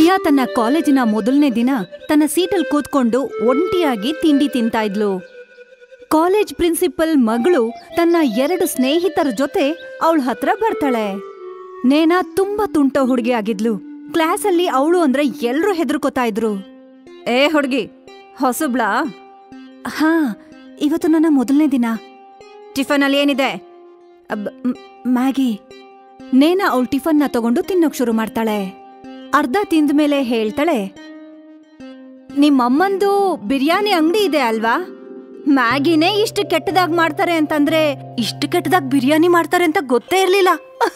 ರಿಯಾ ತನ್ನ ಕಾಲೇಜಿನ ಮೊದಲನೇ ದಿನ ತನ್ನ ಸೀಟಲ್ ಕೂತ್ಕೊಂಡು ಒಂಟಿಯಾಗಿ ತಿಂಡಿ ತಿಂತಾ ಇದ್ಲು ಕಾಲೇಜ್ ಪ್ರಿನ್ಸಿಪಲ್ ಮಗಳು ತನ್ನ ಎರಡು ಸ್ನೇಹಿತರ ಜೊತೆ ಅವಳ ಹತ್ರ ಬರ್ತಾಳೆ ನೇನಾ ತುಂಬಾ ತುಂಟ ಹುಡುಗಿ ಆಗಿದ್ಲು ಕ್ಲಾಸಲ್ಲಿ ಅವಳು ಅಂದ್ರೆ ಎಲ್ರೂ ಹೆದರ್ಕೋತಾ ಇದ್ರು ಏ ಹುಡುಗಿ ಹೊಸಬ್ಳಾ ಹಾ ಇವತ್ತು ನನ್ನ ಮೊದಲನೇ ದಿನ ಟಿಫನ್ ಅಲ್ಲಿ ಏನಿದೆ ಅಬ್- ಮ್- ಮ್ಯಾಗಿ ನೇನಾ ಅವಳು ಟಿಫನ್ನ ತಗೊಂಡು ತಿನ್ನೋಕ್ ಶುರು ಮಾಡ್ತಾಳೆ ಅರ್ಧ ತಿಂದ ಮೇಲೆ ಹೇಳ್ತಾಳೆ ನಿಮ್ಮಮ್ಮಂದು ಬಿರಿಯಾನಿ ಅಂಗಡಿ ಇದೆ ಅಲ್ವಾ ಮ್ಯಾಗಿನೇ ಇಷ್ಟು ಕೆಟ್ಟದಾಗ್ ಮಾಡ್ತಾರೆ ಅಂತಂದ್ರೆ ಇಷ್ಟು ಕೆಟ್ಟದಾಗ್ ಬಿರಿಯಾನಿ ಮಾಡ್ತಾರೆ ಅಂತ ಗೊತ್ತೇ ಇರ್ಲಿಲ್ಲ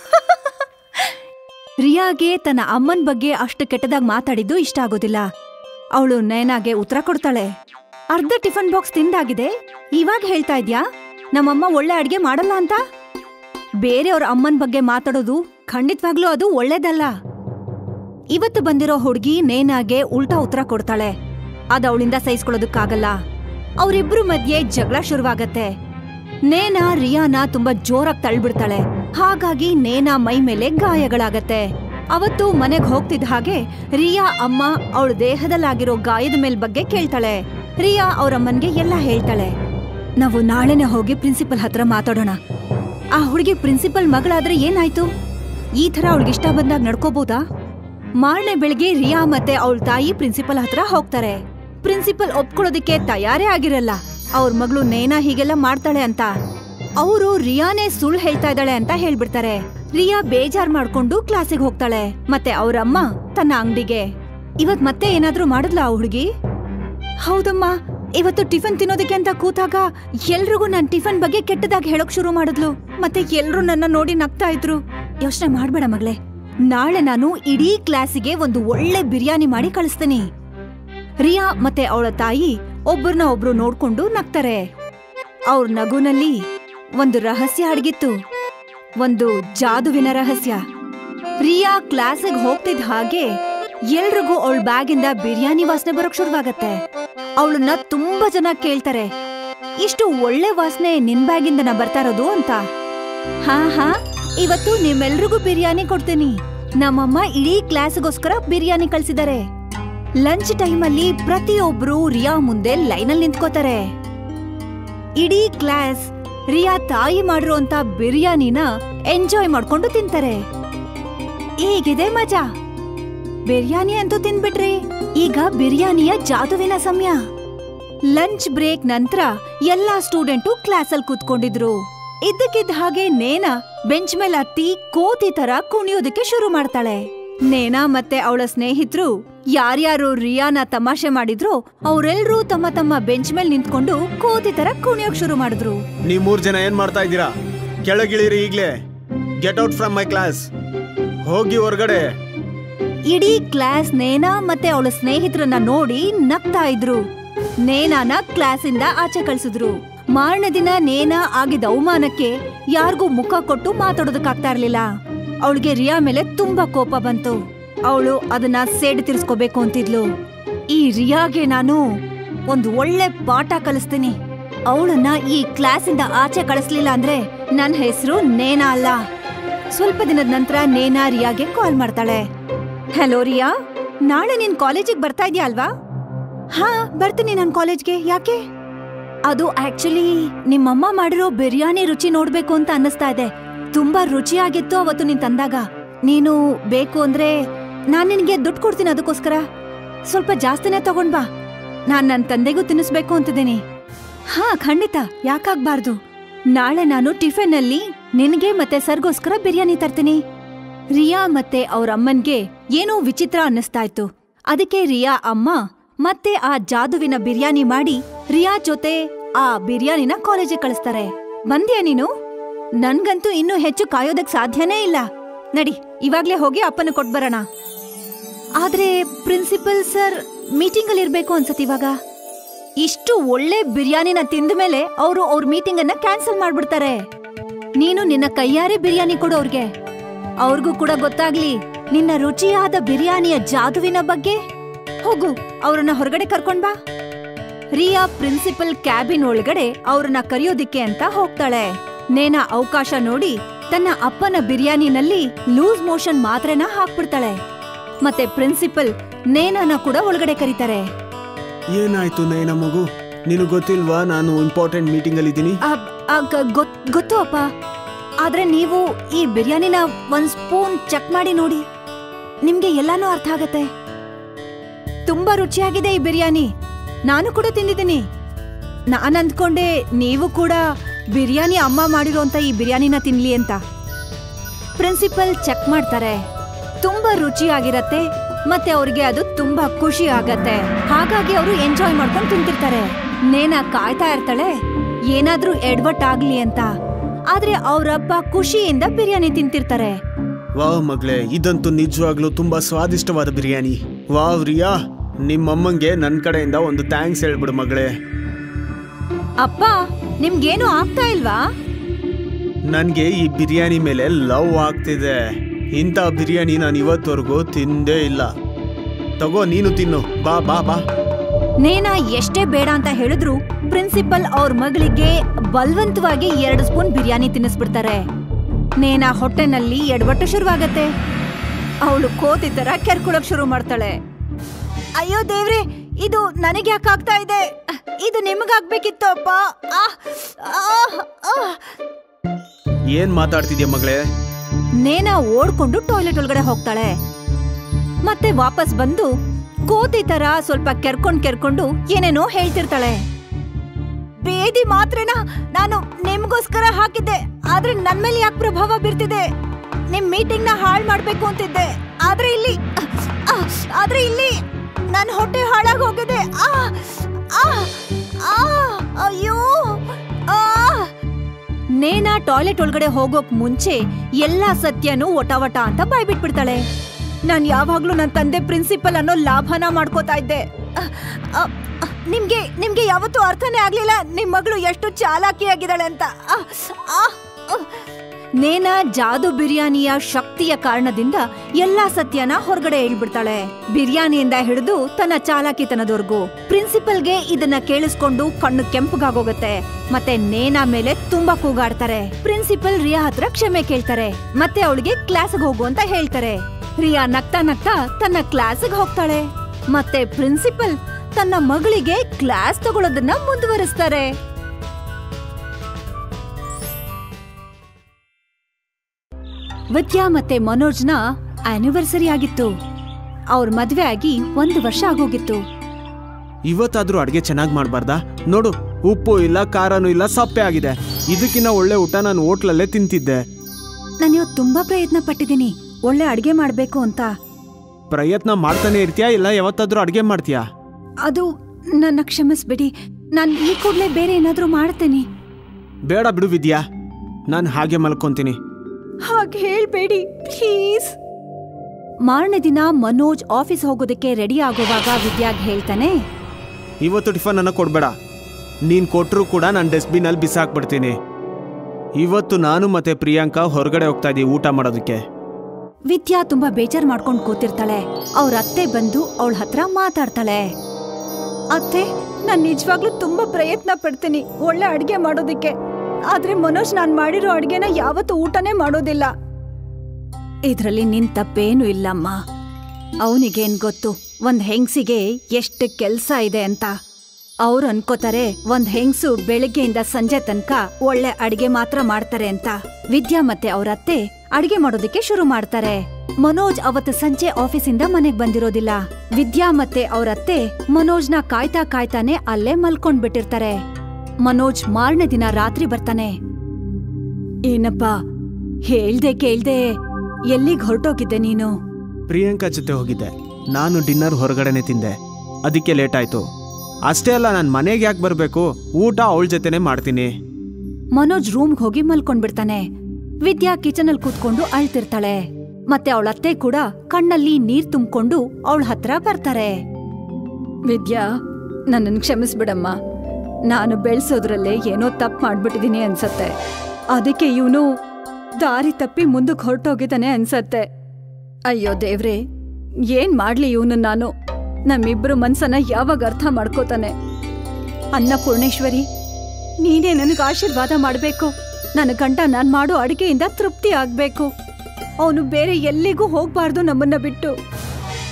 ರಿಯಾಗೆ ತನ್ನ ಅಮ್ಮನ್ ಬಗ್ಗೆ ಅಷ್ಟು ಕೆಟ್ಟದಾಗ್ ಮಾತಾಡಿದ್ದು ಇಷ್ಟ ಆಗೋದಿಲ್ಲ ಅವಳು ನಯನಾಗೆ ಉತ್ತರ ಕೊಡ್ತಾಳೆ ಅರ್ಧ ಟಿಫನ್ ಬಾಕ್ಸ್ ತಿಂದಾಗಿದೆ ಇವಾಗ ಹೇಳ್ತಾ ಇದ್ಯಾ ನಮ್ಮಮ್ಮ ಒಳ್ಳೆ ಅಡ್ಗೆ ಮಾಡಲ್ಲ ಅಂತ ಬೇರೆಯವ್ರ ಅಮ್ಮನ್ ಬಗ್ಗೆ ಮಾತಾಡೋದು ಖಂಡಿತವಾಗ್ಲೂ ಅದು ಒಳ್ಳೇದಲ್ಲ ಇವತ್ತು ಬಂದಿರೋ ಹುಡುಗಿ ನೇನಾಗೆ ಉಲ್ಟಾ ಉತ್ತರ ಕೊಡ್ತಾಳೆ ಅದ್ ಅವಳಿಂದ ಸಹಿಸ್ಕೊಳ್ಳೋದಕ್ಕಾಗಲ್ಲ ಅವರಿಬ್ರು ಮಧ್ಯೆ ಜಗಳ ಶುರುವಾಗತ್ತೆ ನೇನಾ ರಿಯಾನ ತುಂಬಾ ಜೋರಾಗಿ ತಳ್ಬಿಡ್ತಾಳೆ ಹಾಗಾಗಿ ನೇನಾ ಮೈ ಮೇಲೆ ಗಾಯಗಳಾಗತ್ತೆ ಅವತ್ತು ಮನೆಗ್ ಹೋಗ್ತಿದ್ದ ಹಾಗೆ ರಿಯಾ ಅಮ್ಮ ಅವಳ ದೇಹದಲ್ಲಾಗಿರೋ ಗಾಯದ ಮೇಲ್ ಬಗ್ಗೆ ಕೇಳ್ತಾಳೆ ರಿಯಾ ಅವ್ರಮ್ಮನ್ಗೆ ಎಲ್ಲ ಹೇಳ್ತಾಳೆ ನಾವು ನಾಳೆನೆ ಹೋಗಿ ಪ್ರಿನ್ಸಿಪಲ್ ಹತ್ರ ಮಾತಾಡೋಣ ಆ ಹುಡುಗಿ ಪ್ರಿನ್ಸಿಪಲ್ ಮಗಳಾದ್ರೆ ಏನಾಯ್ತು ಈ ತರ ಅವಳಿಗಿಷ್ಟ ಬಂದಾಗ ನಡ್ಕೋಬೋದಾ ಮಾರನೇ ಬೆಳಿಗ್ಗೆ ರಿಯಾ ಮತ್ತೆ ಅವಳ ತಾಯಿ ಪ್ರಿನ್ಸಿಪಲ್ ಹತ್ರ ಹೋಗ್ತಾರೆ ಪ್ರಿನ್ಸಿಪಲ್ ಒಪ್ಕೊಳ್ಳೋದಕ್ಕೆ ತಯಾರೇ ಆಗಿರಲ್ಲ ಅವ್ರ ಮಗಳು ನೇನಾ ಹೀಗೆಲ್ಲ ಮಾಡ್ತಾಳೆ ಅಂತ ಅವರು ರಿಯಾನೇ ಸುಳ್ಳು ಹೇಳ್ತಾ ಇದ್ದಾಳೆ ಅಂತ ಹೇಳ್ಬಿಡ್ತಾರೆ ರಿಯಾ ಬೇಜಾರ್ ಮಾಡ್ಕೊಂಡು ಕ್ಲಾಸಿಗೆ ಹೋಗ್ತಾಳೆ ಮತ್ತೆ ಅವ್ರಮ್ಮ ತನ್ನ ಅಂಗಡಿಗೆ ಇವತ್ ಮತ್ತೆ ಏನಾದ್ರೂ ಮಾಡಿದ್ಲಾ ಆ ಹುಡುಗಿ ಹೌದಮ್ಮ ಇವತ್ತು ಟಿಫನ್ ತಿನ್ನೋದಕ್ಕೆ ಅಂತ ಕೂತಾಗ ಎಲ್ರಿಗೂ ನನ್ ಟಿಫನ್ ಬಗ್ಗೆ ಕೆಟ್ಟದಾಗಿ ಹೇಳೋಕ್ ಶುರು ಮಾಡಿದ್ಲು ಮತ್ತೆ ಎಲ್ರೂ ನನ್ನ ನೋಡಿ ನಗ್ತಾ ಇದ್ರು ಯೋಚನೆ ಮಾಡ್ಬೇಡ ಮಗಳೇ ನಾಳೆ ನಾನು ಇಡೀ ಕ್ಲಾಸಿಗೆ ಒಂದು ಒಳ್ಳೆ ಬಿರಿಯಾನಿ ಮಾಡಿ ಕಳಿಸ್ತೀನಿ ರಿಯಾ ಮತ್ತೆ ಅವಳ ತಾಯಿ ಒಬ್ಬರನ್ನ ಒಬ್ರು ನೋಡ್ಕೊಂಡು ನಗ್ತಾರೆ ಅವ್ರ ನಗುನಲ್ಲಿ ಒಂದು ರಹಸ್ಯ ಅಡಗಿತ್ತು ಒಂದು ಜಾದುವಿನ ರಹಸ್ಯ ರಿಯಾ ಕ್ಲಾಸಿಗೆ ಹೋಗ್ತಿದ್ದ ಹಾಗೆ ಎಲ್ರಿಗೂ ಅವಳ ಬ್ಯಾಗಿಂದ ಬಿರಿಯಾನಿ ವಾಸನೆ ಬರೋಕ್ ಶುರುವಾಗತ್ತೆ ಅವಳನ್ನ ತುಂಬಾ ಜನ ಕೇಳ್ತಾರೆ ಇಷ್ಟು ಒಳ್ಳೆ ವಾಸನೆ ನಿನ್ ಬ್ಯಾಗಿಂದನ ಬರ್ತಾ ಇರೋದು ಅಂತ ಹಾ ಹಾ ಇವತ್ತು ನಿಮ್ಮೆಲ್ರಿಗೂ ಬಿರಿಯಾನಿ ಕೊಡ್ತೀನಿ ನಮ್ಮಮ್ಮ ಇಡೀ ಕ್ಲಾಸ್ಗೋಸ್ಕರ ಬಿರಿಯಾನಿ ಕಳ್ಸಿದ್ದಾರೆ ಲಂಚ್ ಟೈಮಲ್ಲಿ ಪ್ರತಿಯೊಬ್ರು ರಿಯಾ ಮುಂದೆ ಲೈನಲ್ಲಿ ನಿಂತ್ಕೋತಾರೆ ಇಡೀ ಕ್ಲಾಸ್ ರಿಯಾ ತಾಯಿ ಮಾಡಿರೋಂತ ಬಿರಿಯಾನಿನ ಎಂಜಾಯ್ ಮಾಡ್ಕೊಂಡು ತಿಂತಾರೆ ಹೇಗಿದೆ ಮಜಾ ಬಿರಿಯಾನಿ ಅಂತೂ ತಿನ್ಬಿಟ್ರಿ ಈಗ ಬಿರಿಯಾನಿಯ ಜಾದುವಿನ ಸಮಯ ಲಂಚ್ ಬ್ರೇಕ್ ನಂತರ ಎಲ್ಲಾ ಸ್ಟೂಡೆಂಟು ಕ್ಲಾಸಲ್ಲಿ ಕೂತ್ಕೊಂಡಿದ್ರು ಇದ್ದಕ್ಕಿದ್ದ ಹಾಗೆ ನೇನಾ ಬೆಂಚ್ ಮೇಲೆ ಹತ್ತಿ ಕೋತಿ ತರ ಕುಣಿಯೋದಕ್ಕೆ ಶುರು ಮಾಡ್ತಾಳೆ ನೇನಾ ಮತ್ತೆ ಅವಳ ಸ್ನೇಹಿತರು ಯಾರ್ಯಾರು ರಿಯಾನ ತಮಾಷೆ ಮಾಡಿದ್ರು ಅವರೆಲ್ಲರೂ ತಮ್ಮ ತಮ್ಮ ಬೆಂಚ್ ಮೇಲೆ ನಿಂತ್ಕೊಂಡು ಕೋತಿ ತರ ಕುಣಿಯೋಕ್ ಶುರು ಮಾಡಿದ್ರು ನೀವ್ ಮೂರ್ ಜನ ಏನ್ ಮಾಡ್ತಾ ಇದ್ದೀರಾ ಕೆಳಗಿಳಿರಿ ಈಗ್ಲೇ get out from my class ಹೋಗಿ ಹೊರಗಡೆ ಇಡೀ ಕ್ಲಾಸ್ ನೇನಾ ಮತ್ತೆ ಅವಳ ಸ್ನೇಹಿತರನ್ನ ನೋಡಿ ನಗ್ತಾ ಇದ್ರು ನೇನಾನ ಕ್ಲಾಸಿಂದ ಆಚೆ ಕಳ್ಸಿದ್ರು ಮಾರನೇ ದಿನ ನೇನಾ ಆಗಿದ್ದ ಅವಮಾನಕ್ಕೆ ಯಾರಿಗೂ ಮುಖ ಕೊಟ್ಟು ಮಾತಾಡೋದಕ್ಕಾಗ್ತಾ ಇರ್ಲಿಲ್ಲ ಅವಳಿಗೆ ರಿಯಾ ಮೇಲೆ ತುಂಬಾ ಕೋಪ ಬಂತು ಅವಳು ಅದನ್ನ ಸೇಡು ತೀರ್ಸ್ಕೋಬೇಕು ಅಂತಿದ್ಲು ಈ ರಿಯಾಗೆ ನಾನು ಒಂದು ಒಳ್ಳೆ ಪಾಠ ಕಲಿಸ್ತೀನಿ ಅವಳನ್ನ ಈ ಕ್ಲಾಸಿಂದ ಆಚೆ ಕಳಿಸ್ಲಿಲ್ಲ ಅಂದ್ರೆ ನನ್ನ ಹೆಸರು ನೇನಾ ಅಲ್ಲ ಸ್ವಲ್ಪ ದಿನದ ನಂತರ ನೇನಾ ರಿಯಾಗೆ ಕಾಲ್ ಮಾಡ್ತಾಳೆ ಹಲೋ ರಿಯಾ ನಾಳೆ ನೀನ್ ಕಾಲೇಜಿಗೆ ಬರ್ತಾ ಇದೀಯ ಅಲ್ವಾ ಹಾ ಬರ್ತೀನಿ ನನ್ ಕಾಲೇಜ್ಗೆ ಯಾಕೆ ಅದು ಆಕ್ಚುಲಿ ನಿಮ್ಮಮ್ಮ ಮಾಡಿರೋ ಬಿರಿಯಾನಿ ರುಚಿ ನೋಡ್ಬೇಕು ಅಂತ ಅನ್ನಿಸ್ತಾ ಇದೆ ತುಂಬಾ ರುಚಿಯಾಗಿತ್ತು ಅವತ್ತು ನೀನ್ ತಂದಾಗ ನೀನು ಬೇಕು ಅಂದ್ರೆ ನಾನ್ ನಿನ್ಗೆ ದುಡ್ಡು ಕೊಡ್ತೀನಿ ಅದಕ್ಕೋಸ್ಕರ ಸ್ವಲ್ಪ ಜಾಸ್ತಿನೇ ತಗೊಂಡ್ ಬಾ ನಾನ್ ನನ್ ತಂದೆಗೂ ತಿನ್ನಿಸ್ಬೇಕು ಅಂತಿದ್ದೀನಿ ಹಾ ಖಂಡಿತ ಯಾಕಾಗ್ಬಾರ್ದು ನಾಳೆ ನಾನು ಟಿಫಿನ್ ಅಲ್ಲಿ ನಿನಗೆ ಮತ್ತೆ ಸರ್ಗೋಸ್ಕರ ಬಿರಿಯಾನಿ ತರ್ತೀನಿ ರಿಯಾ ಮತ್ತೆ ಅವ್ರ ಅಮ್ಮನ್ಗೆ ಏನೋ ವಿಚಿತ್ರ ಅನ್ನಿಸ್ತಾ ಇತ್ತು ಅದಕ್ಕೆ ರಿಯಾ ಅಮ್ಮ ಮತ್ತೆ ಆ ಜಾದುವಿನ ಬಿರಿಯಾನಿ ಮಾಡಿ ರಿಯಾ ಜೊತೆ ಆ ಬಿರಿಯಾನಿನ ಕಾಲೇಜಿಗೆ ಕಳಿಸ್ತಾರೆ ಬಂದ್ಯಾ ನೀನು ನನ್ಗಂತೂ ಇನ್ನೂ ಹೆಚ್ಚು ಕಾಯೋದಕ್ ಸಾಧ್ಯನೇ ಇಲ್ಲ ನಡಿ ಇವಾಗ್ಲೇ ಹೋಗಿ ಅಪ್ಪನ ಕೊಟ್ಬರೋಣ ಆದ್ರೆ ಪ್ರಿನ್ಸಿಪಲ್ ಸರ್ ಮೀಟಿಂಗ್ ಅಲ್ಲಿ ಇರ್ಬೇಕು ಅನ್ಸತ್ ಇವಾಗ ಇಷ್ಟು ಒಳ್ಳೆ ಬಿರಿಯಾನಿನ ತಿಂದ ಮೇಲೆ ಅವರು ಅವ್ರ ಮೀಟಿಂಗ್ ಅನ್ನ ಕ್ಯಾನ್ಸಲ್ ಮಾಡ್ಬಿಡ್ತಾರೆ ನೀನು ನಿನ್ನ ಕೈಯಾರೆ ಬಿರಿಯಾನಿ ಕೊಡು ಅವ್ರಿಗೆ ಅವ್ರಿಗೂ ಕೂಡ ಗೊತ್ತಾಗ್ಲಿ ನಿನ್ನ ರುಚಿಯಾದ ಬಿರಿಯಾನಿಯ ಜಾದುವಿನ ಬಗ್ಗೆ ಹೋಗು ಅವ್ರನ್ನ ಹೊರಗಡೆ ಕರ್ಕೊಂಡ್ ಬಾ ರಿಯಾ ಪ್ರಿನ್ಸಿಪಲ್ ಕ್ಯಾಬಿನ್ ಒಳಗಡೆ ಅವ್ರನ್ನ ಕರೆಯೋದಿಕ್ಕೆ ಅಂತ ಹೋಗ್ತಾಳೆ ನೇನಾ ಅವಕಾಶ ನೋಡಿ ತನ್ನ ಅಪ್ಪನ ಬಿರಿಯಾನಿನಲ್ಲಿ ಲೂಸ್ ಮೋಷನ್ ಮಾತ್ರೆನ ಹಾಕ್ಬಿಡ್ತಾಳೆ ಮತ್ತೆ ಪ್ರಿನ್ಸಿಪಲ್ ನೇನಾನ ಕೂಡ ಒಳಗಡೆ ಕರೀತಾರೆ ಏನಾಯ್ತು ನಯನ ಮಗು ನಿನಗೆ ಗೊತ್ತಿಲ್ವಾ ನಾನು ಇಂಪಾರ್ಟೆಂಟ್ ಮೀಟಿಂಗಲ್ಲಿ ಇದ್ದೀನಿ ಅಬ್- ಅಗ್- ಗೊತ್- ಗೊತ್ತು ಅಪ್ಪ ಆದ್ರೆ ನೀವು ಈ ಬಿರಿಯಾನಿನ ಒಂದ್ ಸ್ಪೂನ್ ಚೆಕ್ ಮಾಡಿ ನೋಡಿ ನಿಮ್ಗೆ ಎಲ್ಲಾನು ಅರ್ಥ ಆಗತ್ತೆ ತುಂಬಾ ರುಚಿಯಾಗಿದೆ ಈ ಬಿರಿಯಾನಿ ನಾನು ಕೂಡ ತಿಂದಿದ್ದೀನಿ ನಾನ್ ಅಂದ್ಕೊಂಡೆ ನೀವು ಕೂಡ ಬಿರಿಯಾನಿ ಅಮ್ಮ ಮಾಡಿರೋಂತ ಈ ಬಿರಿಯಾನಿನ ತಿನ್ಲಿ ಅಂತ ಪ್ರಿನ್ಸಿಪಲ್ ಚೆಕ್ ಮಾಡ್ತಾರೆ ತುಂಬಾ ರುಚಿಯಾಗಿರತ್ತೆ ಮತ್ತೆ ಅವ್ರಿಗೆ ಅದು ತುಂಬಾ ಖುಷಿ ಆಗತ್ತೆ ಹಾಗಾಗಿ ಅವರು ಎಂಜಾಯ್ ಮಾಡ್ಕೊಂಡು ತಿಂತಿರ್ತಾರೆ ನೇನ ಕಾಯ್ತಾ ಇರ್ತಾಳೆ ಏನಾದ್ರೂ ಎಡ್ವಟ್ ಆಗ್ಲಿ ಅಂತ ಆದ್ರೆ ಅವ್ರಪ್ಪ ಖುಷಿಯಿಂದ ಬಿರಿಯಾನಿ ತಿಂತಿರ್ತಾರೆ ವಾವ್ ಮಗಳೇ ಇದಂತೂ ನಿಜವಾಗ್ಲೂ ತುಂಬಾ ಸ್ವಾದಿಷ್ಟವಾದ ಬಿರಿಯಾನಿ ವಾವ್ ರಿಯಾ ನಿಮ್ಮಮ್ಮಂಗೆ ನನ್ನ ಕಡೆಯಿಂದ ಒಂದು ಥ್ಯಾಂಕ್ಸ್ ಹೇಳ್ಬಿಡು ಮಗಳೇ ಅಪ್ಪ ನಿಮ್ಗೇನು ಆಗ್ತಾ ಇಲ್ವಾ ನನಗೆ ಈ ಬಿರಿಯಾನಿ ಮೇಲೆ ಲವ್ ಆಗ್ತಿದೆ ಇಂಥ ಬಿರಿಯಾನಿ ನಾನು ಇವತ್ತವರೆಗೂ ತಿಂದೇ ಇಲ್ಲ ತಗೋ ನೀನು ತಿನ್ನು ಬಾ ಬಾ ಬಾ ನೇನಾ ಎಷ್ಟೇ ಬೇಡ ಅಂತ ಹೇಳಿದ್ರು ಪ್ರಿನ್ಸಿಪಲ್ ಅವ್ರ ಮಗಳಿಗೆ ಬಲವಂತವಾಗಿ ಎರಡು ಸ್ಪೂನ್ ಬಿರಿಯಾನಿ ತಿನ್ನಿಸ್ಬಿಡ್ತಾರೆ ನೇನಾ ಹೊಟ್ಟೆನಲ್ಲಿ ಎಡವಟ್ಟು ಶುರುವಾಗತ್ತೆ ಅವಳು ಕೋತಿ ತರ ಕೆರ್ಕೊಳಕ್ ಶುರು ಮಾಡ್ತಾಳೆ ಅಯ್ಯೋ ದೇವ್ರೆ ಇದು ನನಗೆ ಯಾಕೆ ಆಗ್ತಾ ಇದೆ ಇದು ನಿಮಗಾಗ್ಬೇಕಿತ್ತು ಅಪ್ಪ ಆಹ್, ಆಹ್, ಆಹ್. ಏನ್ ಮಾತಾಡ್ತಿದ್ಯಾ ಮಗಳೇ ನೇನಾ ಓಡ್ಕೊಂಡು ಟಾಯ್ಲೆಟ್ ಒಳಗಡೆ ಹೋಗ್ತಾಳೆ ಮತ್ತೆ ವಾಪಸ್ ಬಂದು ಕೋತಿ ತರ ಸ್ವಲ್ಪ ಕೆರ್ಕೊಂಡ್ ಕೆರ್ಕೊಂಡು ಏನೇನೋ ಹೇಳ್ತಿರ್ತಾಳೆ ಬೇದಿ ಮಾತ್ರೆನ ನಾನು ನಿಮ್ಗೋಸ್ಕರ ಹಾಕಿದ್ದೆ ಆದ್ರೆ ನನ್ ಮೇಲೆ ಯಾಕೆ ಪ್ರಭಾವ ಬೀರ್ತಿದೆ ನಿಮ್ ಮೀಟಿಂಗ್ ನ ಹಾಳ್ ಮಾಡ್ಬೇಕು ಅಂತಿದ್ದೆ ಆದ್ರೆ ಇಲ್ಲಿ ಆ, ಆದ್ರೆ ಇಲ್ಲಿ ನನ್ ಹೊಟ್ಟೆ ಹಾಳಾಗ್ ಹೋಗಿದೆ ಆ, ಆ, ಆ, ಅಯ್ಯೋ ಆ ನೇನಾ ಟಾಯ್ಲೆಟ್ ಒಳಗಡೆ ಹೋಗೋಕ್ ಮುಂಚೆ ಎಲ್ಲಾ ಸತ್ಯನೂ ಒಟವಟ ಅಂತ ಬಾಯ್ಬಿಟ್ಬಿಡ್ತಾಳೆ ನಾನ್ ಯಾವಾಗ್ಲೂ ನನ್ ತಂದೆ ಪ್ರಿನ್ಸಿಪಲ್ ಅನ್ನೋ ಲಾಭನ ಮಾಡ್ಕೋತಾ ಇದ್ದೆ ಅಹ್, ಅಹ್, ಅಹ್, ನಿಮ್ಗೆ ನಿಮ್ಗೆ ಯಾವತ್ತೂ ಅರ್ಥನೇ ಆಗ್ಲಿಲ್ಲ ನಿಮ್ ಮಗಳು ಎಷ್ಟು ಚಾಲಾಕಿಯಾಗಿದ್ದಾಳೆ ಅಂತ ಅಹ್, ಅಹ್, ಅಹ್. ನೇನಾ ಜಾದು ಬಿರಿಯಾನಿಯ ಶಕ್ತಿಯ ಕಾರಣದಿಂದ ಎಲ್ಲಾ ಸತ್ಯನ ಹೊರಗಡೆ ಹೇಳ್ಬಿಡ್ತಾಳೆ ಬಿರಿಯಾನಿಯಿಂದ ಹಿಡಿದು ತನ್ನ ಚಾಲಾಕಿತನದವರೆಗೂ ಪ್ರಿನ್ಸಿಪಲ್ಗೆ ಇದನ್ನ ಕೇಳಿಸ್ಕೊಂಡು ಕಣ್ಣು ಕೆಂಪಗಾಗೋಗತ್ತೆ ಮತ್ತೆ ನೇನಾ ಮೇಲೆ ತುಂಬಾ ಕೂಗಾಡ್ತಾರೆ ಪ್ರಿನ್ಸಿಪಲ್ ರಿಯಾ ಹತ್ರ ಕ್ಷಮೆ ಕೇಳ್ತಾರೆ ಮತ್ತೆ ಅವಳಿಗೆ ಕ್ಲಾಸ್ಗೆ ಹೋಗು ಅಂತ ಹೇಳ್ತಾರೆ ರಿಯಾ ನಗ್ತಾ ನಗ್ತಾ ತನ್ನ ಕ್ಲಾಸ್ಗೆ ಹೋಗ್ತಾಳೆ ಮತ್ತೆ ಪ್ರಿನ್ಸಿಪಲ್ ತನ್ನ ಮಗಳಿಗೆ ಕ್ಲಾಸ್ ತಗೊಳ್ಳೋದನ್ನ ಮುಂದುವರಿಸ್ತಾರೆ ವಿದ್ಯಾ ಮತ್ತೆ ಮನೋಜ್ನ ಆನಿವರ್ಸರಿ ಆಗಿತ್ತು ಅವ್ರ ಮದ್ವೆ ಆಗಿ ಒಂದು ವರ್ಷ ಆಗೋಗಿತ್ತು ಇವತ್ತಾದ್ರೂ ಅಡ್ಗೆ ಚೆನ್ನಾಗಿ ಮಾಡಬಾರ್ದಾ ನೋಡು ಉಪ್ಪು ಇಲ್ಲ ಖಾರನೂ ಇಲ್ಲ ಸಪ್ಪೆ ಆಗಿದೆ ಇದಕ್ಕಿನ್ನ ಒಳ್ಳೆ ಊಟ ನಾನು ಹೋಟ್ಲಲ್ಲೇ ತಿಂತಿದ್ದೆ ನಾನು ಇವತ್ತು ತುಂಬಾ ಪ್ರಯತ್ನ ಪಟ್ಟಿದ್ದೀನಿ ಒಳ್ಳೆ ಅಡ್ಗೆ ಮಾಡ್ಬೇಕು ಅಂತ ಪ್ರಯತ್ನ ಮಾಡ್ತಾನೆ ಇರ್ತೀಯಾ ಇಲ್ಲ ಯಾವತ್ತಾದ್ರೂ ಅಡ್ಗೆ ಮಾಡ್ತೀಯಾ ಅದು ನನ್ನ ಕ್ಷಮಿಸ್ಬಿಡಿ ನಾನು ಈ ಕೂಡಲೇ ಬೇರೆ ಏನಾದ್ರೂ ಮಾಡ್ತೇನೆ ಬೇಡ ಬಿಡು ವಿದ್ಯಾ ನಾನು ಹಾಗೆ ಮಲ್ಕೊಂತೀನಿ ಹಾಗೆ ಹೇಳ್ಬೇಡಿ ಪ್ಲೀಸ್ ಮಾರನೇ ದಿನ ಮನೋಜ್ ಆಫೀಸ್ ಹೋಗೋದಕ್ಕೆ ರೆಡಿ ಆಗುವಾಗ ವಿದ್ಯಾಗ್ ಹೇಳ್ತಾನೆ ಇವತ್ತು ಟಿಫನ್ ಅನ್ನ ಕೊಡ್ಬೇಡ ನೀನ್ ಕೊಟ್ರು ಕೂಡ ನಾನು ಡಸ್ಟ್ಬಿನಲ್ಲಿ ಬಿಸಾಕ್ಬಿಡ್ತೀನಿ ಇವತ್ತು ನಾನು ಮತ್ತೆ ಪ್ರಿಯಾಂಕಾ ಹೊರಗಡೆ ಹೋಗ್ತಾ ಇದೀವಿ ಊಟ ಮಾಡೋದಕ್ಕೆ ವಿದ್ಯಾ ತುಂಬಾ ಬೇಜಾರ್ ಮಾಡ್ಕೊಂಡ್ ಕೂತಿರ್ತಾಳೆ ಅವ್ರ ಅತ್ತೆ ಬಂದು ಅವಳ ಹತ್ರ ಮಾತಾಡ್ತಾಳೆ ಅತ್ತೆ ನಾನ್ ನಿಜವಾಗ್ಲೂ ತುಂಬಾ ಪ್ರಯತ್ನ ಪಡ್ತೀನಿ ಒಳ್ಳೆ ಅಡ್ಗೆ ಮಾಡೋದಕ್ಕೆ ಆದ್ರೆ ಮನೋಜ್ ನಾನ್ ಮಾಡಿರೋ ಅಡ್ಗೆನ ಯಾವತ್ತೂ ಊಟನೇ ಮಾಡೋದಿಲ್ಲ ಇದ್ರಲ್ಲಿ ನಿನ್ ತಪ್ಪೇನು ಇಲ್ಲಮ್ಮ ಅವನಿಗೇನ್ ಗೊತ್ತು ಒಂದ್ ಹೆಂಗ್ಸಿಗೆ ಎಷ್ಟು ಕೆಲ್ಸ ಇದೆ ಅಂತ ಅವ್ರು ಅನ್ಕೋತಾರೆ ಒಂದ್ ಹೆಂಗ್ಸು ಬೆಳಿಗ್ಗೆಯಿಂದ ಸಂಜೆ ತನಕ ಒಳ್ಳೆ ಅಡಿಗೆ ಮಾತ್ರ ಮಾಡ್ತಾರೆ ಅಂತ ವಿದ್ಯಾ ಮತ್ತೆ ಅವ್ರ ಅತ್ತೆ ಅಡಿಗೆ ಮಾಡೋದಕ್ಕೆ ಶುರು ಮಾಡ್ತಾರೆ ಮನೋಜ್ ಅವತ್ತು ಸಂಜೆ ಆಫೀಸಿಂದ ಮನೆಗ್ ಬಂದಿರೋದಿಲ್ಲ ವಿದ್ಯಾ ಮತ್ತೆ ಅವ್ರ ಅತ್ತೆ ಮನೋಜ್ನ ಕಾಯ್ತಾ ಕಾಯ್ತಾನೆ ಅಲ್ಲೇ ಮಲ್ಕೊಂಡ್ ಬಿಟ್ಟಿರ್ತಾರೆ ಮನೋಜ್ ಮಾರನೇ ದಿನ ರಾತ್ರಿ ಬರ್ತಾನೆ ಏನಪ್ಪ ಹೇಳ್ದೆ ಕೇಳ್ದೆ ಎಲ್ಲಿಗ್ ಹೊರಟೋಗಿದ್ದೆ ನೀನು ಪ್ರಿಯಾಂಕಾ ಜೊತೆ ಹೋಗಿದ್ದೆ ನಾನು ಡಿನ್ನರ್ ಹೊರಗಡೆನೆ ತಿಂದೆ ಅದಕ್ಕೆ ಲೇಟ್ ಆಯ್ತು ಅಷ್ಟೇ ಅಲ್ಲ ನಾನು ಮನೆಗೆ ಯಾಕೆ ಬರಬೇಕು ಊಟ ಅವಳ ಜೊತೆನೆ ಮಾಡ್ತೀನಿ ಮನೋಜ್ ರೂಮ್ಗ್ ಹೋಗಿ ಮಲ್ಕೊಂಡ್ಬಿಡ್ತಾನೆ ವಿದ್ಯಾ ಕಿಚನ್ ಅಲ್ಲಿ ಕೂತ್ಕೊಂಡು ಅಳ್ತಿರ್ತಾಳೆ ಮತ್ತೆ ಅವಳ ಅತ್ತೆ ಕೂಡ ಕಣ್ಣಲ್ಲಿ ನೀರ್ ತುಂಬಿಕೊಂಡು ಅವಳ ಹತ್ರ ಬರ್ತಾರೆ ವಿದ್ಯಾ ನನ್ನನ್ನು ಕ್ಷಮಿಸ್ಬಿಡಮ್ಮ ನಾನು ಬೆಳ್ಸೋದ್ರಲ್ಲೇ ಏನೋ ತಪ್ಪು ಮಾಡ್ಬಿಟ್ಟಿದೀನಿ ಅನ್ಸತ್ತೆ ಅದಕ್ಕೆ ಇವನು ದಾರಿ ತಪ್ಪಿ ಮುಂದಕ್ಕೆ ಹೊರಟೋಗಿದ್ದಾನೆ ಅನ್ಸತ್ತೆ ಅಯ್ಯೋ ದೇವ್ರೆ ಏನ್ ಮಾಡ್ಲಿ ಇವನು ನಾನು ನಮ್ಮಿಬ್ರು ಮನ್ಸನ್ನ ಯಾವಾಗ ಅರ್ಥ ಮಾಡ್ಕೋತಾನೆ ಅನ್ನಪೂರ್ಣೇಶ್ವರಿ ನೀನೇ ನನಗೆ ಆಶೀರ್ವಾದ ಮಾಡಬೇಕು ನನ್ನ ಗಂಡ ನಾನ್ ಮಾಡೋ ಅಡಿಗೆಯಿಂದ ತೃಪ್ತಿ ಆಗ್ಬೇಕು ಅವನು ಬೇರೆ ಎಲ್ಲಿಗೂ ಹೋಗ್ಬಾರ್ದು ನಮ್ಮನ್ನ ಬಿಟ್ಟು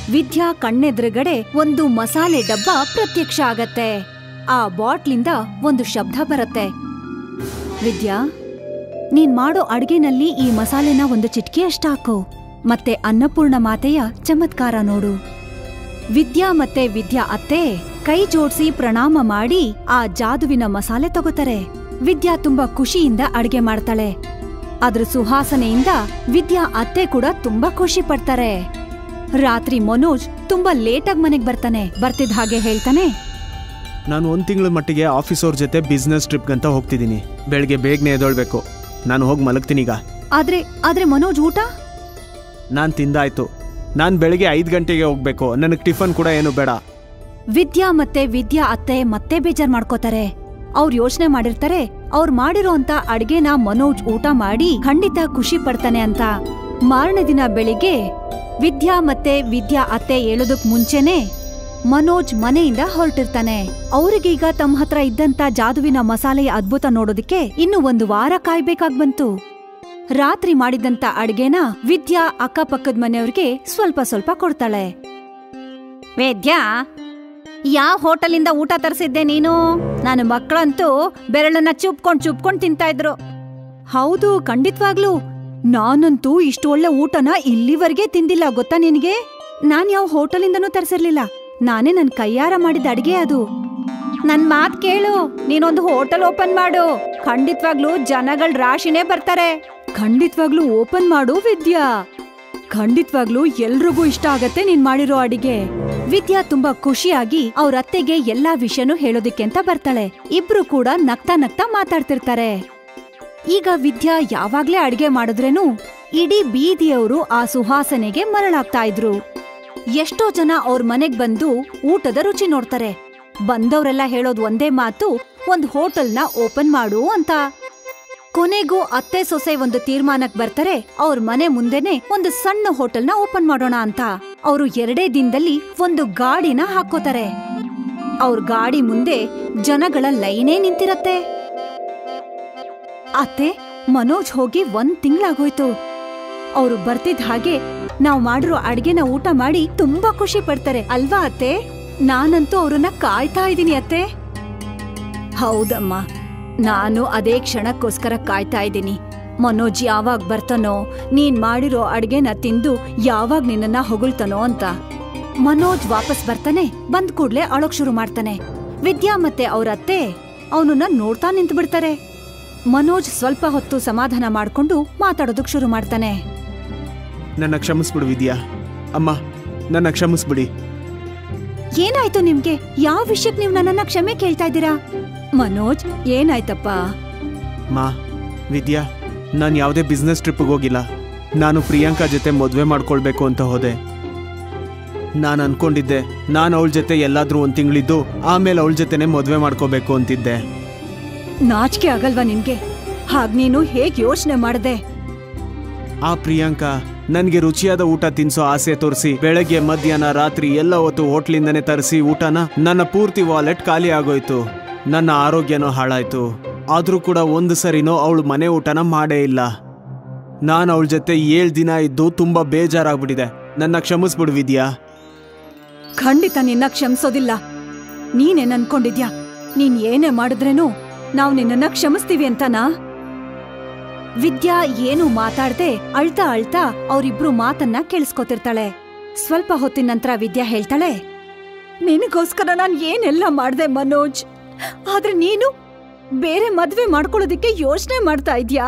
ವಿದ್ಯಾ ಕಣ್ಣೆದುರುಗಡೆ ಒಂದು ಮಸಾಲೆ ಡಬ್ಬ ಪ್ರತ್ಯಕ್ಷ ಆಗತ್ತೆ ಆ ಬಾಟ್ಲಿಂದ ಒಂದು ಶಬ್ದ ಬರತ್ತೆ ವಿದ್ಯಾ ನೀನ್ ಮಾಡೋ ಅಡ್ಗೆನಲ್ಲಿ ಈ ಮಸಾಲೆನ ಒಂದು ಚಿಟ್ಕಿ ಹಾಕು ಮತ್ತೆ ಅನ್ನಪೂರ್ಣ ಮಾತೆಯ ಚಮತ್ಕಾರ ನೋಡು ವಿದ್ಯಾ ಮತ್ತೆ ವಿದ್ಯಾ ಅತ್ತೆ ಕೈ ಜೋಡ್ಸಿ ಪ್ರಣಾಮ ಮಾಡಿ ಆ ಜಾದುವಿನ ಮಸಾಲೆ ತಗೋತಾರೆ ವಿದ್ಯಾ ತುಂಬಾ ಖುಷಿಯಿಂದ ಅಡ್ಗೆ ಮಾಡ್ತಾಳೆ ಅದ್ರ ಸುಹಾಸನೆಯಿಂದ ವಿದ್ಯಾ ಅತ್ತೆ ಕೂಡ ತುಂಬಾ ಖುಷಿ ಪಡ್ತಾರೆ ರಾತ್ರಿ ಮನೋಜ್ ತುಂಬಾ ಲೇಟಾಗಿ ಮನೆಗ್ ಬರ್ತಾನೆ ಬರ್ತಿದ್ ಹಾಗೆ ಹೇಳ್ತಾನೆ ನಾನು ಒಂದು ತಿಂಗಳ ಮಟ್ಟಿಗೆ ಆಫೀಸ್ ಅವ್ರ ಜೊತೆ ಬಿಸ್ನೆಸ್ ಟ್ರಿಪ್ಗಂತ ಹೋಗ್ತಿದ್ದೀನಿ ಬೆಳಗ್ಗೆ ಬೇಗನೆ ಎದೊಳ್ಬೇಕು ನಾನು ಹೋಗಿ ಮಲಗ್ತೀನಿ ಈಗ ಆದ್ರೆ ಆದ್ರೆ ಮನೋಜ್ ಊಟ ನಾನು ತಿಂದಾಯ್ತು ನಾನು ಬೆಳಗ್ಗೆ ಐದು ಗಂಟೆಗೆ ಹೋಗ್ಬೇಕು ನನಗೆ ಟಿಫನ್ ಕೂಡ ಏನು ಬೇಡ ವಿದ್ಯಾ ಮತ್ತೆ ವಿದ್ಯಾ ಅತ್ತೆ ಮತ್ತೆ ಬೇಜಾರ್ ಮಾಡ್ಕೋತಾರೆ ಅವ್ರು ಯೋಚನೆ ಮಾಡಿರ್ತಾರೆ ಅವ್ರು ಮಾಡಿರೋ ಅಂತ ಅಡ್ಗೆನ ಮನೋಜ್ ಊಟ ಮಾಡಿ ಖಂಡಿತ ಖುಷಿ ಪಡ್ತಾನೆ ಅಂತ ಮಾರನೇ ದಿನ ಬೆಳಿಗ್ಗೆ ವಿದ್ಯಾ ಮತ್ತೆ ವಿದ್ಯಾ ಅತ್ತೆ ಹೇಳೋದಕ್ ಮುಂಚೆನೆ ಮನೋಜ್ ಮನೆಯಿಂದ ಹೊರಟಿರ್ತಾನೆ ಅವ್ರಿಗೀಗ ತಮ್ಮ ಹತ್ರ ಇದ್ದಂತ ಜಾದುವಿನ ಮಸಾಲೆಯ ಅದ್ಭುತ ನೋಡೋದಕ್ಕೆ ಇನ್ನು ಒಂದು ವಾರ ಕಾಯ್ಬೇಕಾಗ್ ಬಂತು ರಾತ್ರಿ ಮಾಡಿದಂತ ಅಡ್ಗೆನ ವಿದ್ಯಾ ಅಕ್ಕಪಕ್ಕದ ಮನೆಯವ್ರಿಗೆ ಸ್ವಲ್ಪ ಸ್ವಲ್ಪ ಕೊಡ್ತಾಳೆ ವೇದ್ಯಾ ಯಾವ ಹೋಟೆಲಿಂದ ಊಟ ತರಿಸಿದ್ದೆ ನೀನು ನನ್ನ ಮಕ್ಕಳಂತೂ ಬೆರಳನ್ನ ಚುಪ್ಕೊಂಡ್ ಚುಪ್ಕೊಂಡ್ ತಿಂತಾ ಇದ್ರು ಹೌದು ಖಂಡಿತ್ವಾಗ್ಲು ನಾನಂತೂ ಇಷ್ಟು ಒಳ್ಳೆ ಊಟನ ಇಲ್ಲಿವರೆಗೆ ತಿಂದಿಲ್ಲ ಗೊತ್ತಾ ನಿನಗೆ ನಾನ್ ಯಾವ ಹೋಟೆಲಿಂದನೂ ತರಿಸಿರ್ಲಿಲ್ಲ ನಾನೇ ನನ್ ಕೈಯಾರ ಮಾಡಿದ ಅಡಿಗೆ ಅದು ನನ್ ಮಾತ್ ಕೇಳು ನೀನೊಂದು ಹೋಟೆಲ್ ಓಪನ್ ಮಾಡು ಖಂಡಿತ್ವಾಗ್ಲೂ ಜನಗಳ ರಾಶಿನೇ ಬರ್ತಾರೆ ಖಂಡಿತ್ವಾಗ್ಲೂ ಓಪನ್ ಮಾಡು ವಿದ್ಯಾ ಖಂಡಿತ್ವಾಗ್ಲೂ ಎಲ್ರಿಗೂ ಇಷ್ಟ ಆಗತ್ತೆ ನೀನ್ ಮಾಡಿರೋ ಅಡಿಗೆ ವಿದ್ಯಾ ತುಂಬಾ ಖುಷಿಯಾಗಿ ಅವ್ರ ಅತ್ತೆಗೆ ಎಲ್ಲಾ ವಿಷಯನೂ ಹೇಳೋದಿಕ್ಕೆ ಅಂತ ಬರ್ತಾಳೆ ಇಬ್ರು ಕೂಡ ನಗ್ತಾ ನಗ್ತಾ ಮಾತಾಡ್ತಿರ್ತಾರೆ ಈಗ ವಿದ್ಯಾ ಯಾವಾಗ್ಲೇ ಅಡ್ಗೆ ಮಾಡಿದ್ರೇನು ಇಡೀ ಬೀದಿಯವರು ಆ ಸುಹಾಸನೆಗೆ ಮರಳಾಗ್ತಾ ಇದ್ರು ಎಷ್ಟೋ ಜನ ಅವ್ರ ಮನೆಗ್ ಬಂದು ಊಟದ ರುಚಿ ನೋಡ್ತಾರೆ ಬಂದವರೆಲ್ಲ ಹೇಳೋದ್ ಒಂದೇ ಮಾತು ಒಂದ್ ಹೋಟೆಲ್ನ ಓಪನ್ ಮಾಡು ಅಂತ ಕೊನೆಗೂ ಅತ್ತೆ ಸೊಸೆ ಒಂದು ತೀರ್ಮಾನಕ್ ಬರ್ತಾರೆ ಅವ್ರ ಮನೆ ಮುಂದೆನೆ ಒಂದು ಸಣ್ಣ ಹೋಟೆಲ್ನ ಓಪನ್ ಮಾಡೋಣ ಅಂತ ಅವರು ಎರಡೇ ದಿನದಲ್ಲಿ ಒಂದು ಗಾಡಿನ ಹಾಕೋತಾರೆ ಅವ್ರ ಗಾಡಿ ಮುಂದೆ ಜನಗಳ ಲೈನೇ ನಿಂತಿರತ್ತೆ ಅತ್ತೆ ಮನೋಜ್ ಹೋಗಿ ಒಂದ್ ತಿಂಗ್ಳಾಗೋಯ್ತು ಅವ್ರು ಬರ್ತಿದ್ ಹಾಗೆ ನಾವ್ ಮಾಡಿರೋ ಅಡ್ಗೆನ ಊಟ ಮಾಡಿ ತುಂಬಾ ಖುಷಿ ಪಡ್ತಾರೆ ಅಲ್ವಾ ಅತ್ತೆ ನಾನಂತೂ ಅವ್ರನ್ನ ಕಾಯ್ತಾ ಇದೀನಿ ಅತ್ತೆ ಹೌದಮ್ಮ ನಾನು ಅದೇ ಕ್ಷಣಕ್ಕೋಸ್ಕರ ಕಾಯ್ತಾ ಇದ್ದೀನಿ ಮನೋಜ್ ಯಾವಾಗ ಬರ್ತಾನೋ ನೀನ್ ಮಾಡಿರೋ ಅಡ್ಗೆನ ತಿಂದು ಯಾವಾಗ ನಿನ್ನನ್ನ ಹೊಗಳ್ತಾನೋ ಅಂತ ಮನೋಜ್ ವಾಪಸ್ ಬರ್ತಾನೆ ಬಂದ್ ಕೂಡ್ಲೆ ಅಳೋಕ್ ಶುರು ಮಾಡ್ತಾನೆ ವಿದ್ಯಾ ಮತ್ತೆ ಅವ್ರ ಅತ್ತೆ ಅವನನ್ನ ನೋಡ್ತಾ ನಿಂತು ಬಿಡ್ತಾರೆ ಮನೋಜ್ ಸ್ವಲ್ಪ ಹೊತ್ತು ಸಮಾಧಾನ ಮಾಡ್ಕೊಂಡು ಮಾತಾಡೋದಕ್ ಶುರು ಮಾಡ್ತಾನೆ ನನ್ನ ಕ್ಷಮಿಸ್ಬಿಡು ವಿದ್ಯಾ ಅಮ್ಮ ನನ್ನ ಕ್ಷಮಿಸ್ಬಿಡಿ ಏನಾಯ್ತು ನಿಮ್ಗೆ ಯಾವ ವಿಷಯಕ್ ನೀವ್ ನನ್ನನ್ನ ಕ್ಷಮೆ ಕೇಳ್ತಾ ಇದ್ದೀರಾ ಮನೋಜ್ ಏನಾಯ್ತಪ್ಪ ಮಾ ವಿದ್ಯಾ ನಾನು ಯಾವುದೇ ಬಿಸ್ನೆಸ್ ಟ್ರಿಪ್ಗೆ ಹೋಗಿಲ್ಲ ನಾನು ಪ್ರಿಯಾಂಕಾ ಜೊತೆ ಮದುವೆ ಮಾಡ್ಕೊಳ್ಬೇಕು ಅಂತ ಹೋದೆ ನಾನು ಅನ್ಕೊಂಡಿದ್ದೆ ನಾನು ಅವಳ ಜೊತೆ ಎಲ್ಲಾದ್ರೂ ಒಂದು ತಿಂಗಳಿದ್ದು ಆಮೇಲೆ ಅವಳ ಜೊತೆನೆ ಮದುವೆ ಮಾಡ್ಕೋಬೇಕು ಅಂತಿದ್ದೆ ನಾಚಿಕೆ ಆಗಲ್ವಾ ನಿನ್ಗೆ ಹಾಗ್ ನೀನು ಹೇಗ್ ಯೋಚನೆ ಮಾಡ್ದೆ ಆ ಪ್ರಿಯಾಂಕಾ ನನಗೆ ರುಚಿಯಾದ ಊಟ ತಿನ್ಸೋ ಆಸೆ ತೋರಿಸಿ ಬೆಳಗ್ಗೆ ಮಧ್ಯಾಹ್ನ ರಾತ್ರಿ ಎಲ್ಲ ಹೊತ್ತು ಹೋಟ್ಲಿಂದನೇ ತರಿಸಿ ಊಟನ ನನ್ನ ಪೂರ್ತಿ ವಾಲೆಟ್ ಖಾಲಿ ಆಗೋಯ್ತು ನನ್ನ ಆರೋಗ್ಯನೂ ಹಾಳಾಯ್ತು ಆದ್ರೂ ಕೂಡ ಒಂದು ಸರಿನೂ ಅವಳು ಮನೆ ಊಟನ ಮಾಡೇ ಇಲ್ಲ ನಾನು ಅವಳ ಜೊತೆ ಏಳು ದಿನ ಇದ್ದು ತುಂಬಾ ಬೇಜಾರಾಗ್ಬಿಟ್ಟಿದೆ ನನ್ನ ಕ್ಷಮಿಸ್ಬಿಡು ವಿದ್ಯಾ ಖಂಡಿತ ನಿನ್ನ ಕ್ಷಮಿಸೋದಿಲ್ಲ ನೀನೇನ್ ಅನ್ಕೊಂಡಿದ್ಯಾ ನೀನ್ ಏನೇ ಮಾಡಿದ್ರೇನು ನಾವ್ ನಿನ್ನನ್ನ ಕ್ಷಮಿಸ್ತೀವಿ ಅಂತನಾ ವಿದ್ಯಾ ಏನು ಮಾತಾಡ್ದೆ ಅಳ್ತಾ ಅಳ್ತಾ ಅವ್ರಿಬ್ರು ಮಾತನ್ನ ಕೇಳಿಸ್ಕೊತಿರ್ತಾಳೆ ಸ್ವಲ್ಪ ಹೊತ್ತಿನ ನಂತರ ವಿದ್ಯಾ ಹೇಳ್ತಾಳೆ ನಿನಗೋಸ್ಕರ ನಾನ್ ಏನೆಲ್ಲ ಮಾಡ್ದೆ ಮನೋಜ್ ಆದ್ರೆ ನೀನು ಬೇರೆ ಮದ್ವೆ ಮಾಡ್ಕೊಳ್ಳೋದಿಕ್ಕೆ ಯೋಚನೆ ಮಾಡ್ತಾ ಇದ್ಯಾ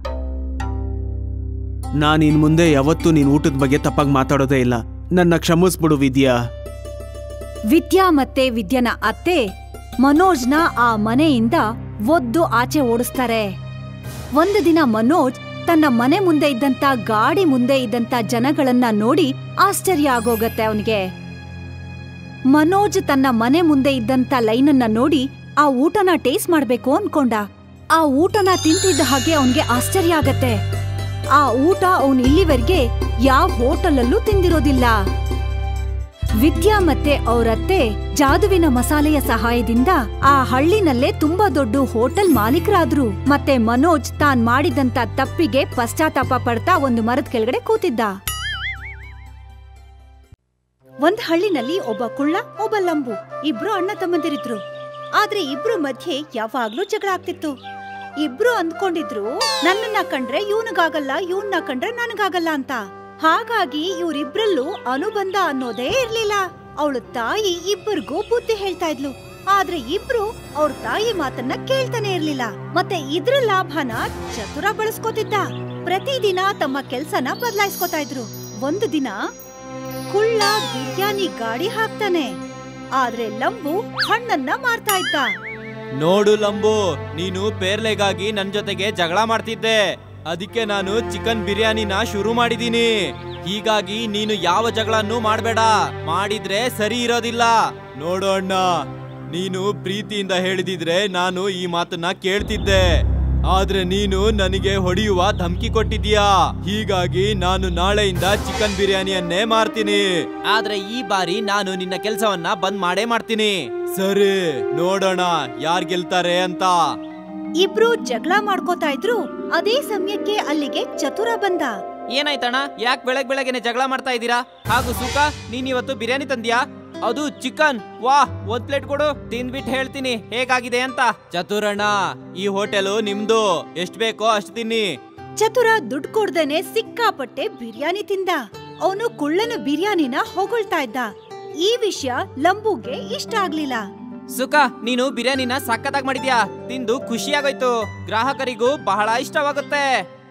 ನಾನು ಇನ್ ಮುಂದೆ ಯಾವತ್ತೂ ನೀನ್ ಊಟದ ಬಗ್ಗೆ ತಪ್ಪಾಗಿ ಮಾತಾಡೋದೇ ಇಲ್ಲ ನನ್ನ ಕ್ಷಮಿಸ್ಬಿಡು ವಿದ್ಯಾ ವಿದ್ಯಾ ಮತ್ತೆ ವಿದ್ಯನ ಅತ್ತೆ ಮನೋಜ್ನ ಆ ಮನೆಯಿಂದ ಒದ್ದು ಆಚೆ ಓಡಿಸ್ತಾರೆ ಒಂದು ದಿನ ಮನೋಜ್ ತನ್ನ ಮನೆ ಮುಂದೆ ಇದ್ದಂತ ಗಾಡಿ ಮುಂದೆ ಇದ್ದಂತ ಜನಗಳನ್ನ ನೋಡಿ ಆಶ್ಚರ್ಯ ಆಗೋಗತ್ತೆ ಅವನಿಗೆ ಮನೋಜ್ ತನ್ನ ಮನೆ ಮುಂದೆ ಇದ್ದಂತ ಲೈನನ್ನ ನೋಡಿ ಆ ಊಟನ ಟೇಸ್ಟ್ ಮಾಡ್ಬೇಕು ಅನ್ಕೊಂಡ ಆ ಊಟನ ತಿಂತಿದ್ದ ಹಾಗೆ ಅವನ್ಗೆ ಆಶ್ಚರ್ಯ ಆಗತ್ತೆ ಆ ಊಟ ಅವನ್ ಇಲ್ಲಿವರೆಗೆ ಯಾವ ಹೋಟೆಲಲ್ಲೂ ತಿಂದಿರೋದಿಲ್ಲ ವಿದ್ಯಾ ಮತ್ತೆ ಅವರತ್ತೆ ಜಾದುವಿನ ಮಸಾಲೆಯ ಸಹಾಯದಿಂದ ಆ ಹಳ್ಳಿನಲ್ಲೇ ತುಂಬಾ ದೊಡ್ಡ ಹೋಟೆಲ್ ಮಾಲೀಕರಾದ್ರು ಮತ್ತೆ ಮನೋಜ್ ತಾನ್ ಮಾಡಿದಂತ ತಪ್ಪಿಗೆ ಪಶ್ಚಾತ್ತಾಪ ಪಡ್ತಾ ಒಂದು ಮರದ ಕೆಳಗಡೆ ಕೂತಿದ್ದ ಒಂದ್ ಹಳ್ಳಿನಲ್ಲಿ ಒಬ್ಬ ಕುಳ್ಳ ಒಬ್ಬ ಲಂಬು ಇಬ್ರು ಅಣ್ಣ ತಮ್ಮಂದಿರಿದ್ರು ಆದ್ರೆ ಇಬ್ರು ಮಧ್ಯೆ ಯಾವಾಗ್ಲೂ ಜಗಳ ಆಗ್ತಿತ್ತು ಇಬ್ರು ಅಂದ್ಕೊಂಡಿದ್ರು ನನ್ನನ್ನ ಕಂಡ್ರೆ ಇವನಿಗಾಗಲ್ಲ ಇವನ್ನ ಕಂಡ್ರೆ ನನಗಾಗಲ್ಲ ಅಂತ ಹಾಗಾಗಿ ಇವ್ರಿಬ್ರಲ್ಲೂ ಅನುಬಂಧ ಅನ್ನೋದೇ ಇರ್ಲಿಲ್ಲ ಅವಳು ತಾಯಿ ಇಬ್ಬರಿಗೂ ಬುದ್ಧಿ ಹೇಳ್ತಾ ಇದ್ಲು ಆದ್ರೆ ಇಬ್ರು ಅವ್ರ ತಾಯಿ ಮಾತನ್ನ ಕೇಳ್ತಾನೆ ಇರ್ಲಿಲ್ಲ ಮತ್ತೆ ಇದ್ರ ಲಾಭನ ಚತುರ ಬಳಸ್ಕೋತಿದ್ದ ಪ್ರತಿದಿನ ತಮ್ಮ ಕೆಲ್ಸನ ಬದಲಾಯಿಸ್ಕೊತಾ ಇದ್ರು ಒಂದು ದಿನ ಕುಳ್ಳ ಬಿರಿಯಾನಿ ಗಾಡಿ ಹಾಕ್ತಾನೆ ಆದ್ರೆ ಲಂಬು ಹಣ್ಣನ್ನ ಮಾರ್ತಾ ಇದ್ದ ನೋಡು ಲಂಬು ನೀನು ಪೇರ್ಲೆಗಾಗಿ ನನ್ ಜೊತೆಗೆ ಜಗಳ ಮಾಡ್ತಿದ್ದೆ ಅದಕ್ಕೆ ನಾನು ಚಿಕನ್ ಬಿರಿಯಾನಿನ ಶುರು ಮಾಡಿದೀನಿ ಹೀಗಾಗಿ ನೀನು ಯಾವ ಜಗಳನ್ನೂ ಮಾಡಬೇಡ ಮಾಡಿದ್ರೆ ಸರಿ ಇರೋದಿಲ್ಲ ನೋಡು ಅಣ್ಣ ನೀನು ಪ್ರೀತಿಯಿಂದ ಹೇಳಿದಿದ್ರೆ ನಾನು ಈ ಮಾತನ್ನ ಕೇಳ್ತಿದ್ದೆ ಆದ್ರೆ ನೀನು ನನಗೆ ಹೊಡೆಯುವ ಧಮಕಿ ಕೊಟ್ಟಿದ್ಯಾ ಹೀಗಾಗಿ ನಾನು ನಾಳೆಯಿಂದ ಚಿಕನ್ ಬಿರಿಯಾನಿಯನ್ನೇ ಮಾರ್ತೀನಿ ಆದ್ರೆ ಈ ಬಾರಿ ನಾನು ನಿನ್ನ ಕೆಲಸವನ್ನ ಬಂದ್ ಮಾಡೇ ಮಾಡ್ತೀನಿ ಸರಿ ನೋಡೋಣ ಯಾರ್ ಗೆಲ್ತಾರೆ ಅಂತ ಇಬ್ರು ಜಗಳ ಮಾಡ್ಕೋತಾ ಇದ್ರು ಅದೇ ಸಮಯಕ್ಕೆ ಅಲ್ಲಿಗೆ ಚತುರ ಬಂದ ಏನಾಯ್ತಣ್ಣ ಯಾಕೆ ಬೆಳಗ್ ಬೆಳಗ್ಗೆನೆ ಜಗಳ ಮಾಡ್ತಾ ಇದ್ದೀರಾ ಹಾಗೂ ಸುಖ ನೀನ್ ಇವತ್ತು ಬಿರಿಯಾನಿ ತಂದ್ಯಾ ಅದು ಚಿಕನ್ ವಾ ಒಂದ್ ಪ್ಲೇಟ್ ಕೊಡು ತಿಂದ್ಬಿಟ್ಟು ಹೇಳ್ತೀನಿ ಹೇಗಾಗಿದೆ ಅಂತ ಚತುರಣ್ಣ ಈ ಹೋಟೆಲು ನಿಮ್ದು ಎಷ್ಟ್ ಬೇಕೋ ಅಷ್ಟ್ ತಿನ್ನಿ ಚತುರ ದುಡ್ಡು ಕೊಡ್ದೇನೆ ಸಿಕ್ಕಾಪಟ್ಟೆ ಬಿರಿಯಾನಿ ತಿಂದ ಅವನು ಕುಳ್ಳನ ಬಿರಿಯಾನಿನ ಹೊಗಳ್ತಾ ಇದ್ದ ಈ ವಿಷಯ ಲಂಬುಗೆ ಇಷ್ಟ ಆಗ್ಲಿಲ್ಲ ಸುಖ ನೀನು ಬಿರಿಯಾನಿನ ಸಖತ್ತಾಗಿ ಮಾಡಿದ್ಯಾ ತಿಂದು ಖುಷಿಯಾಗೋಯ್ತು ಗ್ರಾಹಕರಿಗೂ ಬಹಳ ಇಷ್ಟವಾಗುತ್ತೆ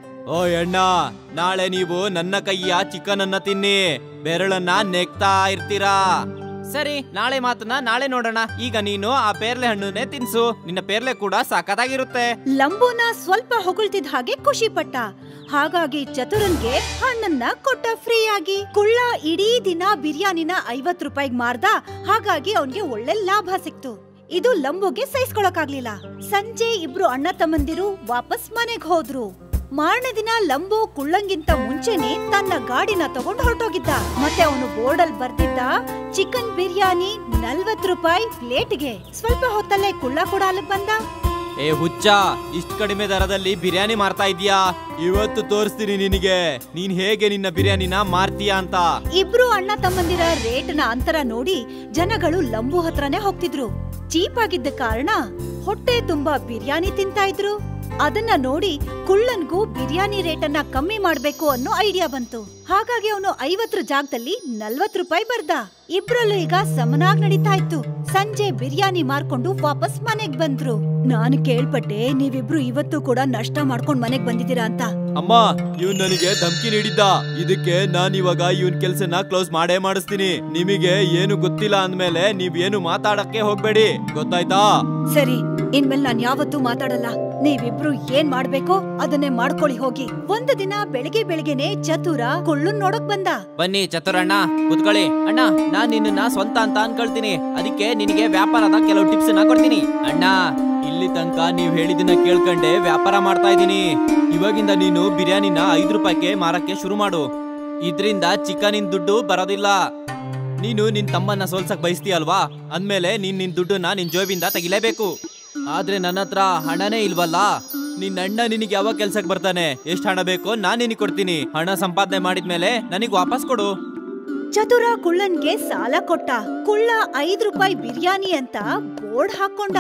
ಓ ಅಣ್ಣ ನಾಳೆ ನೀವು ನನ್ನ ಕೈಯ ಚಿಕನ್ ಅನ್ನ ತಿನ್ನಿ ಬೆರಳನ್ನ ನೆಕ್ತಾ ಇರ್ತೀರಾ ಸರಿ ನಾಳೆ ಮಾತನ್ನ ನಾಳೆ ನೋಡೋಣ ಈಗ ನೀನು ಆ ಪೇರ್ಲೆ ಹಣ್ಣನ್ನೇ ತಿನ್ಸು ನಿನ್ನ ಪೇರ್ಲೆ ಕೂಡ ಸಖತ್ತಾಗಿರುತ್ತೆ ಲಂಬುನ ಸ್ವಲ್ಪ ಹೊಗಳ್ತಿದ್ ಹಾಗೆ ಖುಷಿ ಪಟ್ಟ ಹಾಗಾಗಿ ಚತುರನ್ಗೆ ಹಣ್ಣನ್ನ ಕೊಟ್ಟ ಫ್ರೀ ಆಗಿ ಕುಳ್ಳ ಇಡೀ ದಿನ ಬಿರಿಯಾನಿನ ಐವತ್ ರೂಪಾಯಿಗ್ ಮಾರ್ದ ಹಾಗಾಗಿ ಅವನ್ಗೆ ಒಳ್ಳೆ ಲಾಭ ಸಿಕ್ತು ಇದು ಲಂಬುಗೆ ಸಹಿಸ್ಕೊಳಕಾಗ್ಲಿಲ್ಲ ಸಂಜೆ ಇಬ್ರು ಅಣ್ಣ ತಮ್ಮಂದಿರು ವಾಪಸ್ ಮನೆಗ್ ಹೋದ್ರು ಮಾರನೇ ದಿನ ಲಂಬು ಕುಳ್ಳಂಗಿಂತ ಮುಂಚೆನೆ ತನ್ನ ಗಾಡಿನ ತಗೊಂಡು ಹೊರಟೋಗಿದ್ದ ಮತ್ತೆ ಅವನು ಬೋರ್ಡಲ್ ಬರ್ದಿದ್ದ ಚಿಕನ್ ಬಿರಿಯಾನಿ ನಲ್ವತ್ ರೂಪಾಯಿ ಪ್ಲೇಟ್ಗೆ ಸ್ವಲ್ಪ ಹೊತ್ತಲ್ಲೇ ಕುಳ್ಳ ಕೂಡ ಅಲ್ಲಿಗ್ ಬಂದ ಏ ಹುಚ್ಚ ಇಷ್ಟ್ ಕಡಿಮೆ ದರದಲ್ಲಿ ಬಿರಿಯಾನಿ ಮಾರ್ತಾ ಇದೀಯಾ ಇವತ್ತು ತೋರಿಸ್ತೀನಿ ನಿನಗೆ ನೀನ್ ಹೇಗೆ ನಿನ್ನ ಬಿರಿಯಾನಿನ ಮಾರ್ತೀಯಾ ಅಂತ ಇಬ್ರು ಅಣ್ಣ ತಮ್ಮಂದಿರ ರೇಟ್ನ ಅಂತರ ನೋಡಿ ಜನಗಳು ಲಂಬು ಹತ್ರನೇ ಹೋಗ್ತಿದ್ರು ಚೀಪ್ ಆಗಿದ್ದ ಕಾರಣ ಹೊಟ್ಟೆ ತುಂಬಾ ಬಿರಿಯಾನಿ ತಿಂತಾ ಇದ್ರು ಅದನ್ನ ನೋಡಿ ಕುಳ್ಳನ್ಗೂ ಬಿರಿಯಾನಿ ರೇಟನ್ನ ಕಮ್ಮಿ ಮಾಡ್ಬೇಕು ಅನ್ನೋ ಐಡಿಯಾ ಬಂತು ಹಾಗಾಗಿ ಅವನು ಐವತ್ತರ ಜಾಗದಲ್ಲಿ ನಲ್ವತ್ ರೂಪಾಯಿ ಬರ್ದ ಇಬ್ರಲ್ಲೂ ಈಗ ಸಮನಾಗ್ ನಡೀತಾ ಇತ್ತು ಸಂಜೆ ಬಿರಿಯಾನಿ ಮಾರ್ಕೊಂಡು ವಾಪಸ್ ಮನೆಗ್ ಬಂದ್ರು ನಾನು ಕೇಳ್ಪಟ್ಟೆ ನೀವಿಬ್ರು ಇವತ್ತು ಕೂಡ ನಷ್ಟ ಮಾಡ್ಕೊಂಡ್ ಮನೆಗ್ ಬಂದಿದ್ದೀರಾ ಅಂತ ಅಮ್ಮ ಇವ್ನ್ ನನಗೆ ಧಮ್ಕಿ ನೀಡಿದ್ದ ಇದಕ್ಕೆ ನಾನ್ ಇವಾಗ ಇವನ್ ಕೆಲ್ಸನ ಕ್ಲೋಸ್ ಮಾಡೇ ಮಾಡಿಸ್ತೀನಿ ನಿಮಗೆ ಏನು ಗೊತ್ತಿಲ್ಲ ಅಂದ್ಮೇಲೆ ನೀವ್ ಏನು ಮಾತಾಡಕ್ಕೆ ಹೋಗ್ಬೇಡಿ ಗೊತ್ತಾಯ್ತಾ ಸರಿ ಇನ್ಮೇಲೆ ನಾನ್ ಯಾವತ್ತೂ ಮಾತಾಡಲ್ಲ ನೀವಿಬ್ರು ಏನ್ ಮಾಡ್ಬೇಕೋ ಅದನ್ನೇ ಮಾಡ್ಕೊಳ್ಳಿ ಹೋಗಿ ಒಂದು ದಿನ ಬೆಳಿಗ್ಗೆ ಬೆಳಿಗ್ಗೆನೆ ಚತುರ ಕುಳ್ಳನ್ ನೋಡಕ್ ಬಂದ ಬನ್ನಿ ಚತುರಣ್ಣ ಕುತ್ಕೊಳ್ಳಿ ಅಣ್ಣ ನಾನ್ ನಿನ್ನ ಸ್ವಂತ ಅಂತ ಅನ್ಕೊಳ್ತೀನಿ ಅದಕ್ಕೆ ನಿನಗೆ ವ್ಯಾಪಾರದ ಕೆಲವು ಟಿಪ್ಸ್ ನ ಕೊಡ್ತೀನಿ ಅಣ್ಣ ಇಲ್ಲಿ ತನಕ ನೀವ್ ಹೇಳಿದ್ದನ್ನ ಕೇಳ್ಕೊಂಡೆ ವ್ಯಾಪಾರ ಮಾಡ್ತಾ ಇದೀನಿ ಇವಾಗಿಂದ ನೀನು ಬಿರಿಯಾನಿನ ಐದು ರೂಪಾಯಿಗೆ ಮಾರಕ್ಕೆ ಶುರು ಮಾಡು ಇದ್ರಿಂದ ಚಿಕನಿನ್ ದುಡ್ಡು ಬರೋದಿಲ್ಲ ನೀನು ನಿನ್ ತಮ್ಮನ್ನ ಸೋಲ್ಸಕ್ ಬಯಸ್ತೀಯಲ್ವಾ ಅಂದ್ಮೇಲೆ ನೀನ್ ನಿನ್ ದುಡ್ಡನ್ನ ನಿನ್ ಜೋಬಿಂದ ತೆಗಿಲೇಬೇಕು ಆದ್ರೆ ನನ್ನ ಹತ್ರ ಹಣನೇ ಇಲ್ವಲ್ಲ ನಿನ್ನ ಅಣ್ಣ ನಿನಗೆ ಯಾವಾಗ ಕೆಲ್ಸಕ್ಕೆ ಬರ್ತಾನೆ ಎಷ್ಟು ಹಣ ಬೇಕೋ ನಾನ್ ನಿನಗೆ ಕೊಡ್ತೀನಿ ಹಣ ಸಂಪಾದನೆ ಮಾಡಿದ್ಮೇಲೆ ನನಗ್ ವಾಪಸ್ ಕೊಡು ಚತುರ ಕುಳ್ಳನ್ಗೆ ಸಾಲ ಕೊಟ್ಟ ಕುಳ್ಳ ಐದ್ ರೂಪಾಯಿ ಬಿರಿಯಾನಿ ಅಂತ ಬೋರ್ಡ್ ಹಾಕೊಂಡ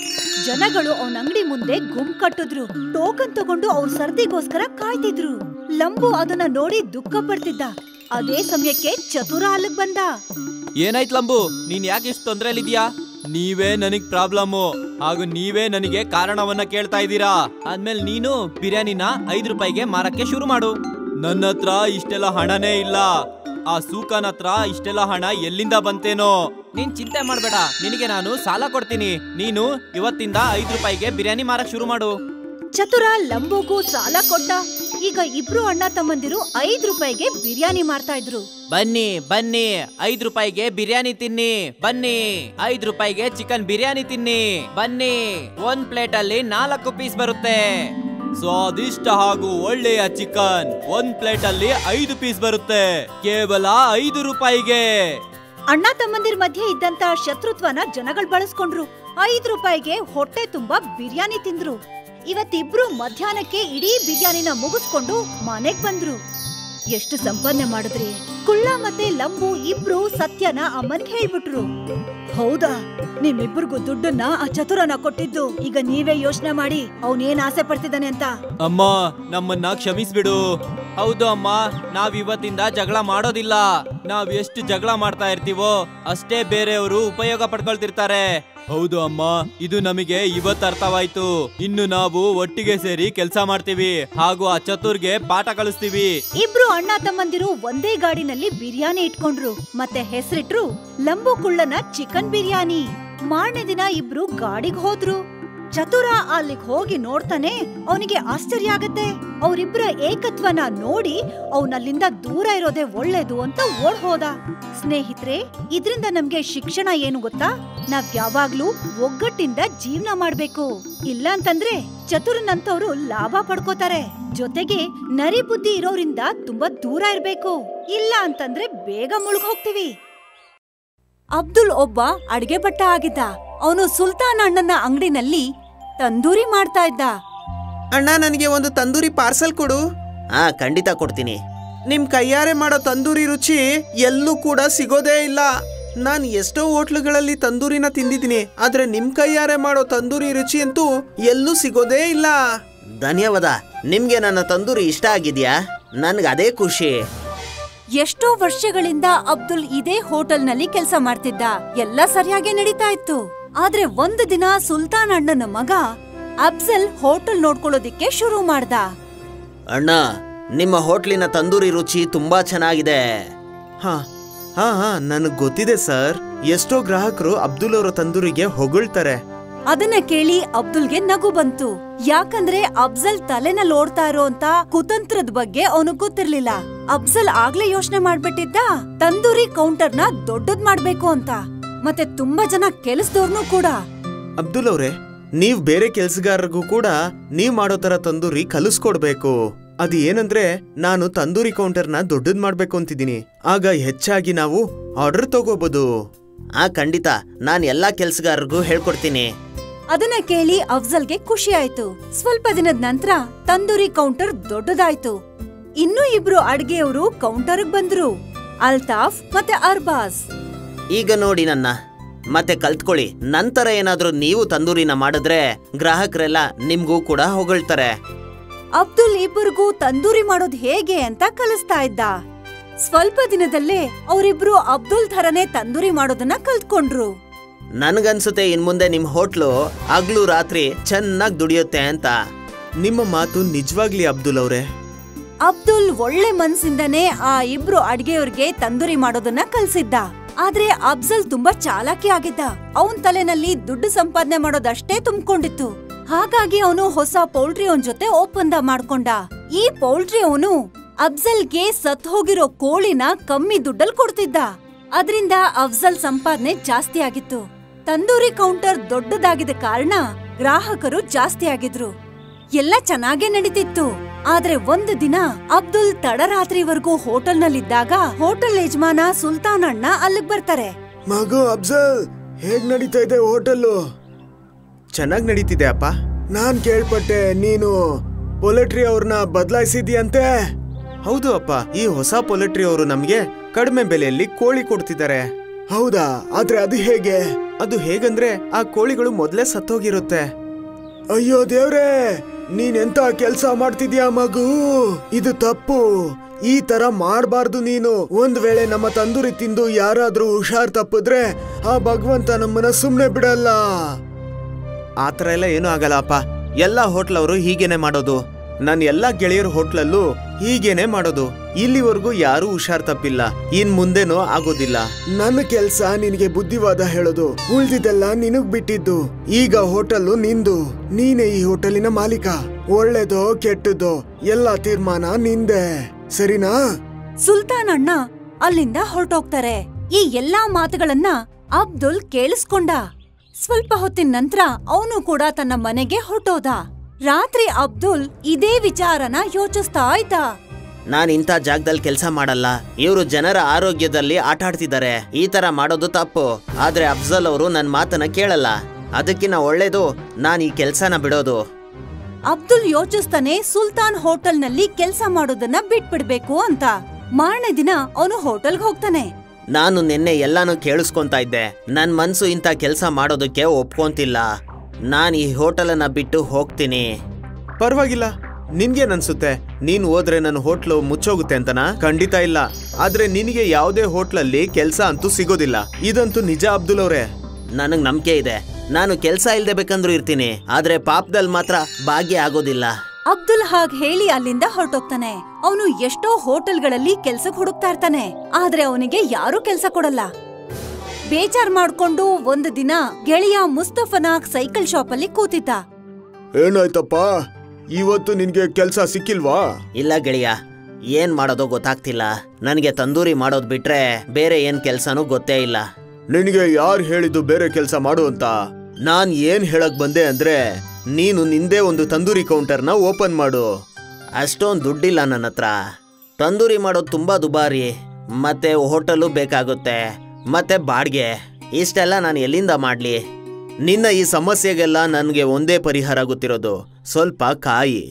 ಜನಗಳು ಅವನ ಅಂಗಡಿ ಮುಂದೆ ಗುಂಪ್ ಕಟ್ಟಿದ್ರು ಟೋಕನ್ ತಗೊಂಡು ಅವ್ರ ಸರ್ದಿಗೋಸ್ಕರ ಕಾಯ್ತಿದ್ರು ಲಂಬು ಅದನ್ನ ನೋಡಿ ದುಃಖ ಪಡ್ತಿದ್ದ ಅದೇ ಸಮಯಕ್ಕೆ ಚತುರ ಅಲ್ಲಿಗ್ ಬಂದ ಏನಾಯ್ತು ಲಂಬು ನೀನ್ ಯಾಕೆ ಇಷ್ಟು ತೊಂದ್ರೆಲಿದ್ಯಾ ನೀವೇ ನನಗ್ ಪ್ರಾಬ್ಲಮ್ಮು ಹಾಗೂ ನೀವೇ ನನಗೆ ಕಾರಣವನ್ನ ಕೇಳ್ತಾ ಇದ್ದೀರಾ ಆದ್ಮೇಲೆ ನೀನು ಬಿರಿಯಾನಿನ ಐದು ರೂಪಾಯಿಗೆ ಮಾರಕ್ಕೆ ಶುರು ಮಾಡು ನನ್ನ ಹತ್ರ ಇಷ್ಟೆಲ್ಲ ಹಣನೇ ಇಲ್ಲ ಆ ಸೂಕನ್ ಹತ್ರ ಇಷ್ಟೆಲ್ಲ ಹಣ ಎಲ್ಲಿಂದ ಬಂತೇನೋ ನೀನ್ ಚಿಂತೆ ಮಾಡ್ಬೇಡ ನಿನಗೆ ನಾನು ಸಾಲ ಕೊಡ್ತೀನಿ ನೀನು ಇವತ್ತಿಂದ ಐದು ರೂಪಾಯಿಗೆ ಬಿರಿಯಾನಿ ಮಾರಕ್ ಶುರು ಮಾಡು ಚತುರ ಲಂಬುಗೂ ಸಾಲ ಕೊಟ್ಟ ಈಗ ಇಬ್ರು ಅಣ್ಣ ತಮ್ಮಂದಿರು ಐದ್ ರೂಪಾಯಿಗೆ ಬಿರಿಯಾನಿ ಮಾರ್ತಾ ಇದ್ರು ಬನ್ನಿ ಬನ್ನಿ ಐದ್ ರೂಪಾಯಿಗೆ ಬಿರಿಯಾನಿ ತಿನ್ನಿ ಬನ್ನಿ ಐದ್ ರೂಪಾಯಿಗೆ ಚಿಕನ್ ಬಿರಿಯಾನಿ ತಿನ್ನಿ ಬನ್ನಿ ಒಂದ್ ಪ್ಲೇಟ್ ಅಲ್ಲಿ ನಾಲ್ಕು ಪೀಸ್ ಬರುತ್ತೆ ಸ್ವಾದಿಷ್ಟ ಹಾಗೂ ಒಳ್ಳೆಯ ಚಿಕನ್ ಒಂದ್ ಪ್ಲೇಟ್ ಅಲ್ಲಿ ಐದು ಪೀಸ್ ಬರುತ್ತೆ ಕೇವಲ ಐದು ರೂಪಾಯಿಗೆ ಅಣ್ಣ ತಮ್ಮಂದಿರ ಮಧ್ಯೆ ಇದ್ದಂತ ಶತ್ರುತ್ವನ ಜನಗಳು ಬಳಸ್ಕೊಂಡ್ರು ಐದ್ ರೂಪಾಯಿಗೆ ಹೊಟ್ಟೆ ತುಂಬಾ ಬಿರಿಯಾನಿ ತಿಂದ್ರು ಇವತ್ತಿಬ್ರು ಮಧ್ಯಾಹ್ನಕ್ಕೆ ಇಡೀ ಬಿರಿಯಾನಿನ ಮುಗಿಸ್ಕೊಂಡು ಮನೆಗ್ ಬಂದ್ರು ಎಷ್ಟು ಸಂಪಾದನೆ ಮಾಡಿದ್ರಿ ಕುಳ್ಳ ಮತ್ತೆ ಲಂಬು ಇಬ್ರು ಸತ್ಯನ ಅಮ್ಮನ್ಗೆ ಹೇಳ್ಬಿಟ್ರು ಹೌದಾ ನಿಮ್ಮಿಬ್ರಿಗೂ ದುಡ್ಡನ್ನ ಆ ಚತುರನ ಕೊಟ್ಟಿದ್ದು ಈಗ ನೀವೇ ಯೋಚನೆ ಮಾಡಿ ಅವನೇನ್ ಆಸೆ ಪಡ್ತಿದ್ದಾನೆ ಅಂತ ಅಮ್ಮ ನಮ್ಮನ್ನ ಕ್ಷಮಿಸ್ಬಿಡು ಹೌದು ಅಮ್ಮ ನಾವ್ ಇವತ್ತಿಂದ ಜಗಳ ಮಾಡೋದಿಲ್ಲ ನಾವ್ ಎಷ್ಟು ಜಗಳ ಮಾಡ್ತಾ ಇರ್ತೀವೋ ಅಷ್ಟೇ ಬೇರೆಯವರು ಉಪಯೋಗ ಪಡ್ಕೊಳ್ತಿರ್ತಾರೆ ಹೌದು ಅಮ್ಮ ಇದು ನಮಗೆ ಇವತ್ತು ಅರ್ಥವಾಯ್ತು ಇನ್ನು ನಾವು ಒಟ್ಟಿಗೆ ಸೇರಿ ಕೆಲಸ ಮಾಡ್ತೀವಿ ಹಾಗೂ ಆ ಚತುರ್ಗೆ ಪಾಠ ಕಲಿಸ್ತೀವಿ ಇಬ್ರು ಅಣ್ಣ ತಮ್ಮಂದಿರು ಒಂದೇ ಗಾಡಿನಲ್ಲಿ ಬಿರಿಯಾನಿ ಇಟ್ಕೊಂಡ್ರು ಮತ್ತೆ ಹೆಸರಿಟ್ರು ಲಂಬು ಕುಳ್ಳನ ಚಿಕನ್ ಬಿರಿಯಾನಿ ಮಾರನೇ ದಿನ ಇಬ್ರು ಗಾಡಿಗ್ ಹೋದ್ರು ಚತುರ ಅಲ್ಲಿಗ್ ಹೋಗಿ ನೋಡ್ತಾನೆ ಅವನಿಗೆ ಆಶ್ಚರ್ಯ ಆಗತ್ತೆ ಅವರಿಬ್ರ ಏಕತ್ವನ ನೋಡಿ ಅವನಲ್ಲಿಂದ ದೂರ ಇರೋದೇ ಒಳ್ಳೇದು ಅಂತ ಓಡ್ ಹೋದ ಸ್ನೇಹಿತರೆ ಇದ್ರಿಂದ ನಮ್ಗೆ ಶಿಕ್ಷಣ ಏನು ಗೊತ್ತಾ ನಾವ್ ಯಾವಾಗ್ಲೂ ಒಗ್ಗಟ್ಟಿಂದ ಜೀವನ ಮಾಡ್ಬೇಕು ಇಲ್ಲ ಅಂತಂದ್ರೆ ಚತುರನಂತವ್ರು ಲಾಭ ಪಡ್ಕೋತಾರೆ ಜೊತೆಗೆ ನರಿ ಬುದ್ಧಿ ಇರೋರಿಂದ ತುಂಬಾ ದೂರ ಇರ್ಬೇಕು ಇಲ್ಲ ಅಂತಂದ್ರೆ ಬೇಗ ಮುಳುಗ್ ಹೋಗ್ತೀವಿ ಅಬ್ದುಲ್ ಒಬ್ಬ ಅಡಿಗೆ ಭಟ್ಟ ಆಗಿದ್ದ ಅವನು ಸುಲ್ತಾನ್ ಅಣ್ಣನ ಅಂಗಡಿನಲ್ಲಿ ತಂದೂರಿ ಮಾಡ್ತಾ ಇದ್ದ ಅಣ್ಣ ನನಗೆ ಒಂದು ತಂದೂರಿ ಪಾರ್ಸಲ್ ಕೊಡು ಹಾ ಖಂಡಿತ ಕೊಡ್ತೀನಿ ನಿಮ್ ಕೈಯಾರೆ ಮಾಡೋ ತಂದೂರಿ ರುಚಿ ಎಲ್ಲೂ ಕೂಡ ಸಿಗೋದೇ ಇಲ್ಲ ನಾನ್ ಎಷ್ಟೋ ಹೋಟ್ಲುಗಳಲ್ಲಿ ತಂದೂರಿನ ತಿಂದಿದ್ದೀನಿ ಆದ್ರೆ ನಿಮ್ ಕೈಯಾರೆ ಮಾಡೋ ತಂದೂರಿ ರುಚಿ ಅಂತೂ ಎಲ್ಲೂ ಸಿಗೋದೇ ಇಲ್ಲ ಧನ್ಯವಾದ ನಿಮ್ಗೆ ನನ್ನ ತಂದೂರಿ ಇಷ್ಟ ಆಗಿದ್ಯಾ ನನ್ಗೆ ಅದೇ ಖುಷಿ ಎಷ್ಟೋ ವರ್ಷಗಳಿಂದ ಅಬ್ದುಲ್ ಇದೇ ಹೋಟೆಲ್ನಲ್ಲಿ ಕೆಲಸ ಮಾಡ್ತಿದ್ದ ಎಲ್ಲ ಸರಿಯಾಗಿ ನಡೀತಾ ಇತ್ತು ಆದ್ರೆ ಒಂದು ದಿನ ಸುಲ್ತಾನ್ ಅಣ್ಣನ ಮಗ ಅಫ್ಜಲ್ ಹೋಟೆಲ್ ನೋಡ್ಕೊಳ್ಳೋದಿಕ್ಕೆ ಶುರು ಮಾಡ್ದ ಅಣ್ಣ ನಿಮ್ಮ ಹೋಟ್ಲಿನ ತಂದೂರಿ ರುಚಿ ತುಂಬಾ ಚೆನ್ನಾಗಿದೆ ಹಾ ಹಾ ಹಾ ನನಗ್ ಗೊತ್ತಿದೆ ಸರ್ ಎಷ್ಟೋ ಗ್ರಾಹಕರು ಅಬ್ದುಲ್ ಅವರ ತಂದೂರಿಗೆ ಹೊಗಳ್ತಾರೆ ಅದನ್ನ ಕೇಳಿ ಅಬ್ದುಲ್ಗೆ ನಗು ಬಂತು ಯಾಕಂದ್ರೆ ಅಫ್ಜಲ್ ತಲೆನಲ್ಲಿ ಓಡ್ತಾ ಇರೋಂತ ಕುತಂತ್ರದ ಬಗ್ಗೆ ಅವನು ಗೊತ್ತಿರ್ಲಿಲ್ಲ ಅಫ್ಜಲ್ ಆಗ್ಲೇ ಯೋಚನೆ ಮಾಡ್ಬಿಟ್ಟಿದ್ದ ತಂದೂರಿ ಕೌಂಟರ್ನ ದೊಡ್ಡದ್ ಮಾಡ್ಬೇಕು ಅಂತ ಮತ್ತೆ ತುಂಬಾ ಜನ ಕೆಲಸದವ್ರನ್ನೂ ಕೂಡ ಅಬ್ದುಲ್ ಅವ್ರೆ ನೀವ್ ಬೇರೆ ಕೆಲ್ಸಗಾರರಿಗೂ ಕೂಡ ನೀವ್ ಮಾಡೋ ತರ ತಂದೂರಿ ಕಲಿಸ್ಕೊಡ್ಬೇಕು ಅದು ಏನಂದ್ರೆ ನಾನು ತಂದೂರಿ ಕೌಂಟರ್ನ ದೊಡ್ಡದ್ ಮಾಡ್ಬೇಕು ಅಂತಿದ್ದೀನಿ ಆಗ ಹೆಚ್ಚಾಗಿ ನಾವು ಆರ್ಡರ್ ತಗೋಬಹುದು ಆ ಖಂಡಿತ ನಾನ್ ಎಲ್ಲಾ ಕೆಲ್ಸಗಾರರಿಗೂ ಹೇಳ್ಕೊಡ್ತೀನಿ ಅದನ್ನ ಕೇಳಿ ಅಫ್ಜಲ್ಗೆ ಖುಷಿ ಆಯ್ತು ಸ್ವಲ್ಪ ದಿನದ ನಂತರ ತಂದೂರಿ ಕೌಂಟರ್ ದೊಡ್ಡದಾಯ್ತು ಇನ್ನೂ ಇಬ್ರು ಅಡ್ಗೆಯವರು ಕೌಂಟರ್ಗ್ ಬಂದ್ರು ಅಲ್ತಾಫ್ ಮತ್ತೆ ಅರ್ಬಾಸ್ ಈಗ ನೋಡಿ ನನ್ನ ಮತ್ತೆ ಕಲ್ತ್ಕೊಳ್ಳಿ ನಂತರ ಏನಾದ್ರೂ ನೀವು ತಂದೂರಿನ ಮಾಡಿದ್ರೆ ಗ್ರಾಹಕರೆಲ್ಲ ನಿಮ್ಗೂ ಕೂಡ ಹೊಗಳ್ತಾರೆ ಅಬ್ದುಲ್ ಇಬ್ಬರಿಗೂ ತಂದೂರಿ ಮಾಡೋದ್ ಹೇಗೆ ಅಂತ ಕಲಿಸ್ತಾ ಇದ್ದ ಸ್ವಲ್ಪ ದಿನದಲ್ಲೇ ಅವರಿಬ್ರು ಅಬ್ದುಲ್ ಥರನೇ ತಂದೂರಿ ಮಾಡೋದನ್ನ ಕಲ್ತ್ಕೊಂಡ್ರು ನನ್ಗನ್ಸುತ್ತೆ ಇನ್ ಮುಂದೆ ನಿಮ್ ಹೋಟ್ಲು ಹಗ್ಲು ರಾತ್ರಿ ಚೆನ್ನಾಗಿ ದುಡಿಯುತ್ತೆ ಅಂತ ನಿಮ್ಮ ಮಾತು ನಿಜವಾಗ್ಲಿ ಅಬ್ದುಲ್ ಅವ್ರೆ ಅಬ್ದುಲ್ ಒಳ್ಳೆ ಮನ್ಸಿಂದನೇ ಆ ಇಬ್ರು ಅಡ್ಗೆಯವ್ರಿಗೆ ತಂದೂರಿ ಮಾಡೋದನ್ನ ಕಲ್ಸಿದ್ದ ಆದ್ರೆ ಅಫ್ಜಲ್ ತುಂಬಾ ಚಾಲಾಕಿ ಆಗಿದ್ದ ಅವನ್ ತಲೆನಲ್ಲಿ ದುಡ್ಡು ಸಂಪಾದನೆ ಮಾಡೋದಷ್ಟೇ ತುಂಬಿಕೊಂಡಿತ್ತು ಹಾಗಾಗಿ ಅವನು ಹೊಸ ಪೌಲ್ಟ್ರಿ ಅವನ್ ಜೊತೆ ಒಪ್ಪಂದ ಮಾಡ್ಕೊಂಡ ಈ ಪೌಲ್ಟ್ರಿ ಅವನು ಅಫ್ಜಲ್ಗೆ ಸತ್ ಹೋಗಿರೋ ಕೋಳಿನ ಕಮ್ಮಿ ದುಡ್ಡಲ್ ಕೊಡ್ತಿದ್ದ ಅದರಿಂದ ಅಫ್ಜಲ್ ಸಂಪಾದನೆ ಜಾಸ್ತಿ ಆಗಿತ್ತು ತಂದೂರಿ ಕೌಂಟರ್ ದೊಡ್ಡದಾಗಿದ್ದ ಕಾರಣ ಗ್ರಾಹಕರು ಜಾಸ್ತಿ ಆಗಿದ್ರು ಎಲ್ಲ ಚೆನ್ನಾಗೇ ನಡೀತಿತ್ತು ಆದ್ರೆ ಒಂದು ದಿನ ಅಬ್ದುಲ್ ತಡರಾತ್ರಿವರೆಗೂ ಹೋಟೆಲ್ನಲ್ಲಿದ್ದಾಗ ಹೋಟೆಲ್ ಯಜಮಾನ ಸುಲ್ತಾನ್ ಅಣ್ಣ ಅಲ್ಲಿಗ್ ಬರ್ತಾರೆ ಮಗು ಅಫ್ಜಲ್ ಹೇಗ್ ನಡೀತಾ ಇದೆ ಹೋಟೆಲ್ಲು ಚೆನ್ನಾಗ್ ನಡೀತಿದೆ ಅಪ್ಪ ನಾನ್ ಕೇಳ್ಪಟ್ಟೆ ನೀನು ಪೊಲೆಟ್ರಿ ಅವ್ರನ್ನ ಬದಲಾಯಿಸಿದ್ಯಂತೆ ಹೌದು ಅಪ್ಪ ಈ ಹೊಸ ಪೊಲೆಟ್ರಿ ಅವರು ನಮ್ಗೆ ಕಡಿಮೆ ಬೆಲೆಯಲ್ಲಿ ಕೋಳಿ ಕೊಡ್ತಿದ್ದಾರೆ ಹೌದಾ ಆದ್ರೆ ಅದು ಹೇಗೆ ಅದು ಹೇಗಂದ್ರೆ ಆ ಕೋಳಿಗಳು ಮೊದ್ಲೇ ಸತ್ತೋಗಿರುತ್ತೆ ಅಯ್ಯೋ ದೇವ್ರೇ ನೀನೆಂತ ಕೆಲ್ಸ ಮಾಡ್ತಿದ್ಯಾ ಮಗು ಇದು ತಪ್ಪು ಈ ತರ ಮಾಡಬಾರ್ದು ನೀನು ಒಂದ್ ವೇಳೆ ನಮ್ಮ ತಂದೂರಿ ತಿಂದು ಯಾರಾದ್ರೂ ಹುಷಾರ್ ತಪ್ಪಿದ್ರೆ ಆ ಭಗವಂತ ನಮ್ಮನ್ನ ಸುಮ್ನೆ ಬಿಡಲ್ಲ ಆತರ ಎಲ್ಲ ಏನೂ ಆಗಲ್ಲ ಅಪ್ಪ ಎಲ್ಲಾ ಹೋಟ್ಲ್ ಅವರು ಹೀಗೇನೆ ಮಾಡೋದು ನನ್ನ ಎಲ್ಲಾ ಗೆಳೆಯರ ಹೋಟ್ಲಲ್ಲೂ ಹೀಗೇನೆ ಮಾಡೋದು ಇಲ್ಲಿವರೆಗೂ ಯಾರೂ ಹುಷಾರ್ ತಪ್ಪಿಲ್ಲ ಇನ್ ಮುಂದೆನೂ ಆಗೋದಿಲ್ಲ ನನ್ನ ಕೆಲ್ಸ ನಿನಗೆ ಬುದ್ಧಿವಾದ ಹೇಳೋದು ಉಳ್ದಿದ್ದೆಲ್ಲ ನಿನಗ್ ಬಿಟ್ಟಿದ್ದು ಈಗ ಹೋಟೆಲ್ಲು ನಿಂದು ನೀನೇ ಈ ಹೋಟೆಲಿನ ಮಾಲೀಕ ಒಳ್ಳೇದೋ ಕೆಟ್ಟದೋ ಎಲ್ಲಾ ತೀರ್ಮಾನ ನಿಂದೆ ಸರಿನಾ ಸುಲ್ತಾನ್ ಅಣ್ಣ ಅಲ್ಲಿಂದ ಹೊರಟೋಗ್ತಾರೆ ಈ ಎಲ್ಲಾ ಮಾತುಗಳನ್ನ ಅಬ್ದುಲ್ ಕೇಳಿಸ್ಕೊಂಡ ಸ್ವಲ್ಪ ಹೊತ್ತಿನ ನಂತರ ಅವನು ಕೂಡ ತನ್ನ ಮನೆಗೆ ಹೊರಟೋದ ರಾತ್ರಿ ಅಬ್ದುಲ್ ಇದೇ ವಿಚಾರನ ಯೋಚಿಸ್ತಾ ಇದ್ದ ನಾನ್ ಇಂಥ ಜಾಗದಲ್ಲಿ ಕೆಲಸ ಮಾಡಲ್ಲ ಇವರು ಜನರ ಆರೋಗ್ಯದಲ್ಲಿ ಆಟ ಆಡ್ತಿದ್ದಾರೆ ಈ ತರ ಮಾಡೋದು ತಪ್ಪು ಆದ್ರೆ ಅಫ್ಜಲ್ ಅವರು ನನ್ನ ಮಾತನ್ನ ಕೇಳಲ್ಲ ಅದಕ್ಕಿಂತ ಒಳ್ಳೇದು ನಾನು ಈ ಕೆಲ್ಸನ ಬಿಡೋದು ಅಬ್ದುಲ್ ಯೋಚಿಸ್ತಾನೆ ಸುಲ್ತಾನ್ ಹೋಟೆಲ್ನಲ್ಲಿ ಕೆಲ್ಸ ಮಾಡೋದನ್ನ ಬಿಟ್ಬಿಡ್ಬೇಕು ಅಂತ ಮಾರನೇ ದಿನ ಅವನು ಹೋಟೆಲ್ಗೆ ಹೋಗ್ತಾನೆ ನಾನು ನಿನ್ನೆ ಎಲ್ಲಾನು ಕೇಳಿಸ್ಕೊಂತಾ ಇದ್ದೆ ನನ್ ಮನ್ಸು ಇಂಥ ಕೆಲಸ ಮಾಡೋದಕ್ಕೆ ಒಪ್ಕೊಂತಿಲ್ಲ ನಾನು ಈ ಹೋಟೆಲನ್ನ ಬಿಟ್ಟು ಹೋಗ್ತೀನಿ ಪರವಾಗಿಲ್ಲ ನಿನ್ಗೇನನ್ಸುತ್ತೆ ನೀನ್ ಹೋದ್ರೆ ನನ್ನ ಹೋಟ್ಲು ಮುಚ್ಚೋಗುತ್ತೆ ಅಂತನಾ ಖಂಡಿತ ಇಲ್ಲ ಆದ್ರೆ ನಿನಗೆ ಯಾವುದೇ ಹೋಟ್ಲಲ್ಲಿ ಕೆಲ್ಸ ಅಂತೂ ಸಿಗೋದಿಲ್ಲ ಇದಂತೂ ನಿಜ ಅಬ್ದುಲ್ ಅವ್ರೆ ನನಗ್ ನಂಬಿಕೆ ಇದೆ ನಾನು ಕೆಲಸ ಇಲ್ದೆ ಬೇಕಂದ್ರೂ ಇರ್ತೀನಿ ಆದ್ರೆ ಪಾಪದಲ್ಲಿ ಮಾತ್ರ ಭಾಗ್ಯ ಆಗೋದಿಲ್ಲ ಅಬ್ದುಲ್ ಹಾಗ್ ಹೇಳಿ ಅಲ್ಲಿಂದ ಹೊರಟೋಗ್ತಾನೆ ಅವನು ಎಷ್ಟೋ ಹೋಟೆಲ್ಗಳಲ್ಲಿ ಕೆಲ್ಸಕ್ ಹುಡುಕ್ತಾ ಇರ್ತಾನೆ ಆದ್ರೆ ಅವನಿಗೆ ಯಾರೂ ಕೆಲ್ಸ ಕೊಡಲ್ಲ ಬೇಜಾರ್ ಮಾಡ್ಕೊಂಡು ಒಂದು ದಿನ ಗೆಳೆಯ ಮುಸ್ತಫನ ಸೈಕಲ್ ಶಾಪ್ ಅಲ್ಲಿ ಕೂತಿದ್ದ ಏನಾಯ್ತಪ್ಪ ಇವತ್ತು ನಿನ್ಗೆ ಕೆಲ್ಸ ಸಿಕ್ಕಿಲ್ವಾ ಇಲ್ಲ ಗೆಳೆಯ ಏನ್ ಮಾಡೋದೋ ಗೊತ್ತಾಗ್ತಿಲ್ಲ ನನಗೆ ತಂದೂರಿ ಮಾಡೋದ್ ಬಿಟ್ರೆ ಬೇರೆ ಏನ್ ಕೆಲ್ಸನೂ ಗೊತ್ತೇ ಇಲ್ಲ ನಿನಗೆ ಯಾರು ಹೇಳಿದ್ದು ಬೇರೆ ಕೆಲಸ ಮಾಡು ಅಂತ ನಾನ್ ಏನ್ ಹೇಳಕ್ ಬಂದೆ ಅಂದ್ರೆ ನೀನು ನಿಂದೇ ಒಂದು ತಂದೂರಿ ಕೌಂಟರ್ನ ಓಪನ್ ಮಾಡು ಅಷ್ಟೊಂದು ದುಡ್ಡಿಲ್ಲ ನನ್ನ ಹತ್ರ ತಂದೂರಿ ಮಾಡೋದು ತುಂಬಾ ದುಬಾರಿ ಮತ್ತೆ ಹೋಟೆಲು ಬೇಕಾಗುತ್ತೆ ಮತ್ತೆ ಬಾಡ್ಗೆ ಇಷ್ಟೆಲ್ಲ ನಾನು ಎಲ್ಲಿಂದ ಮಾಡ್ಲಿ ನಿನ್ನ ಈ ಸಮಸ್ಯೆಗೆಲ್ಲ ನನಗೆ ಒಂದೇ ಪರಿಹಾರ ಗೊತ್ತಿರೋದು ಸ್ವಲ್ಪ ಕಾಯಿ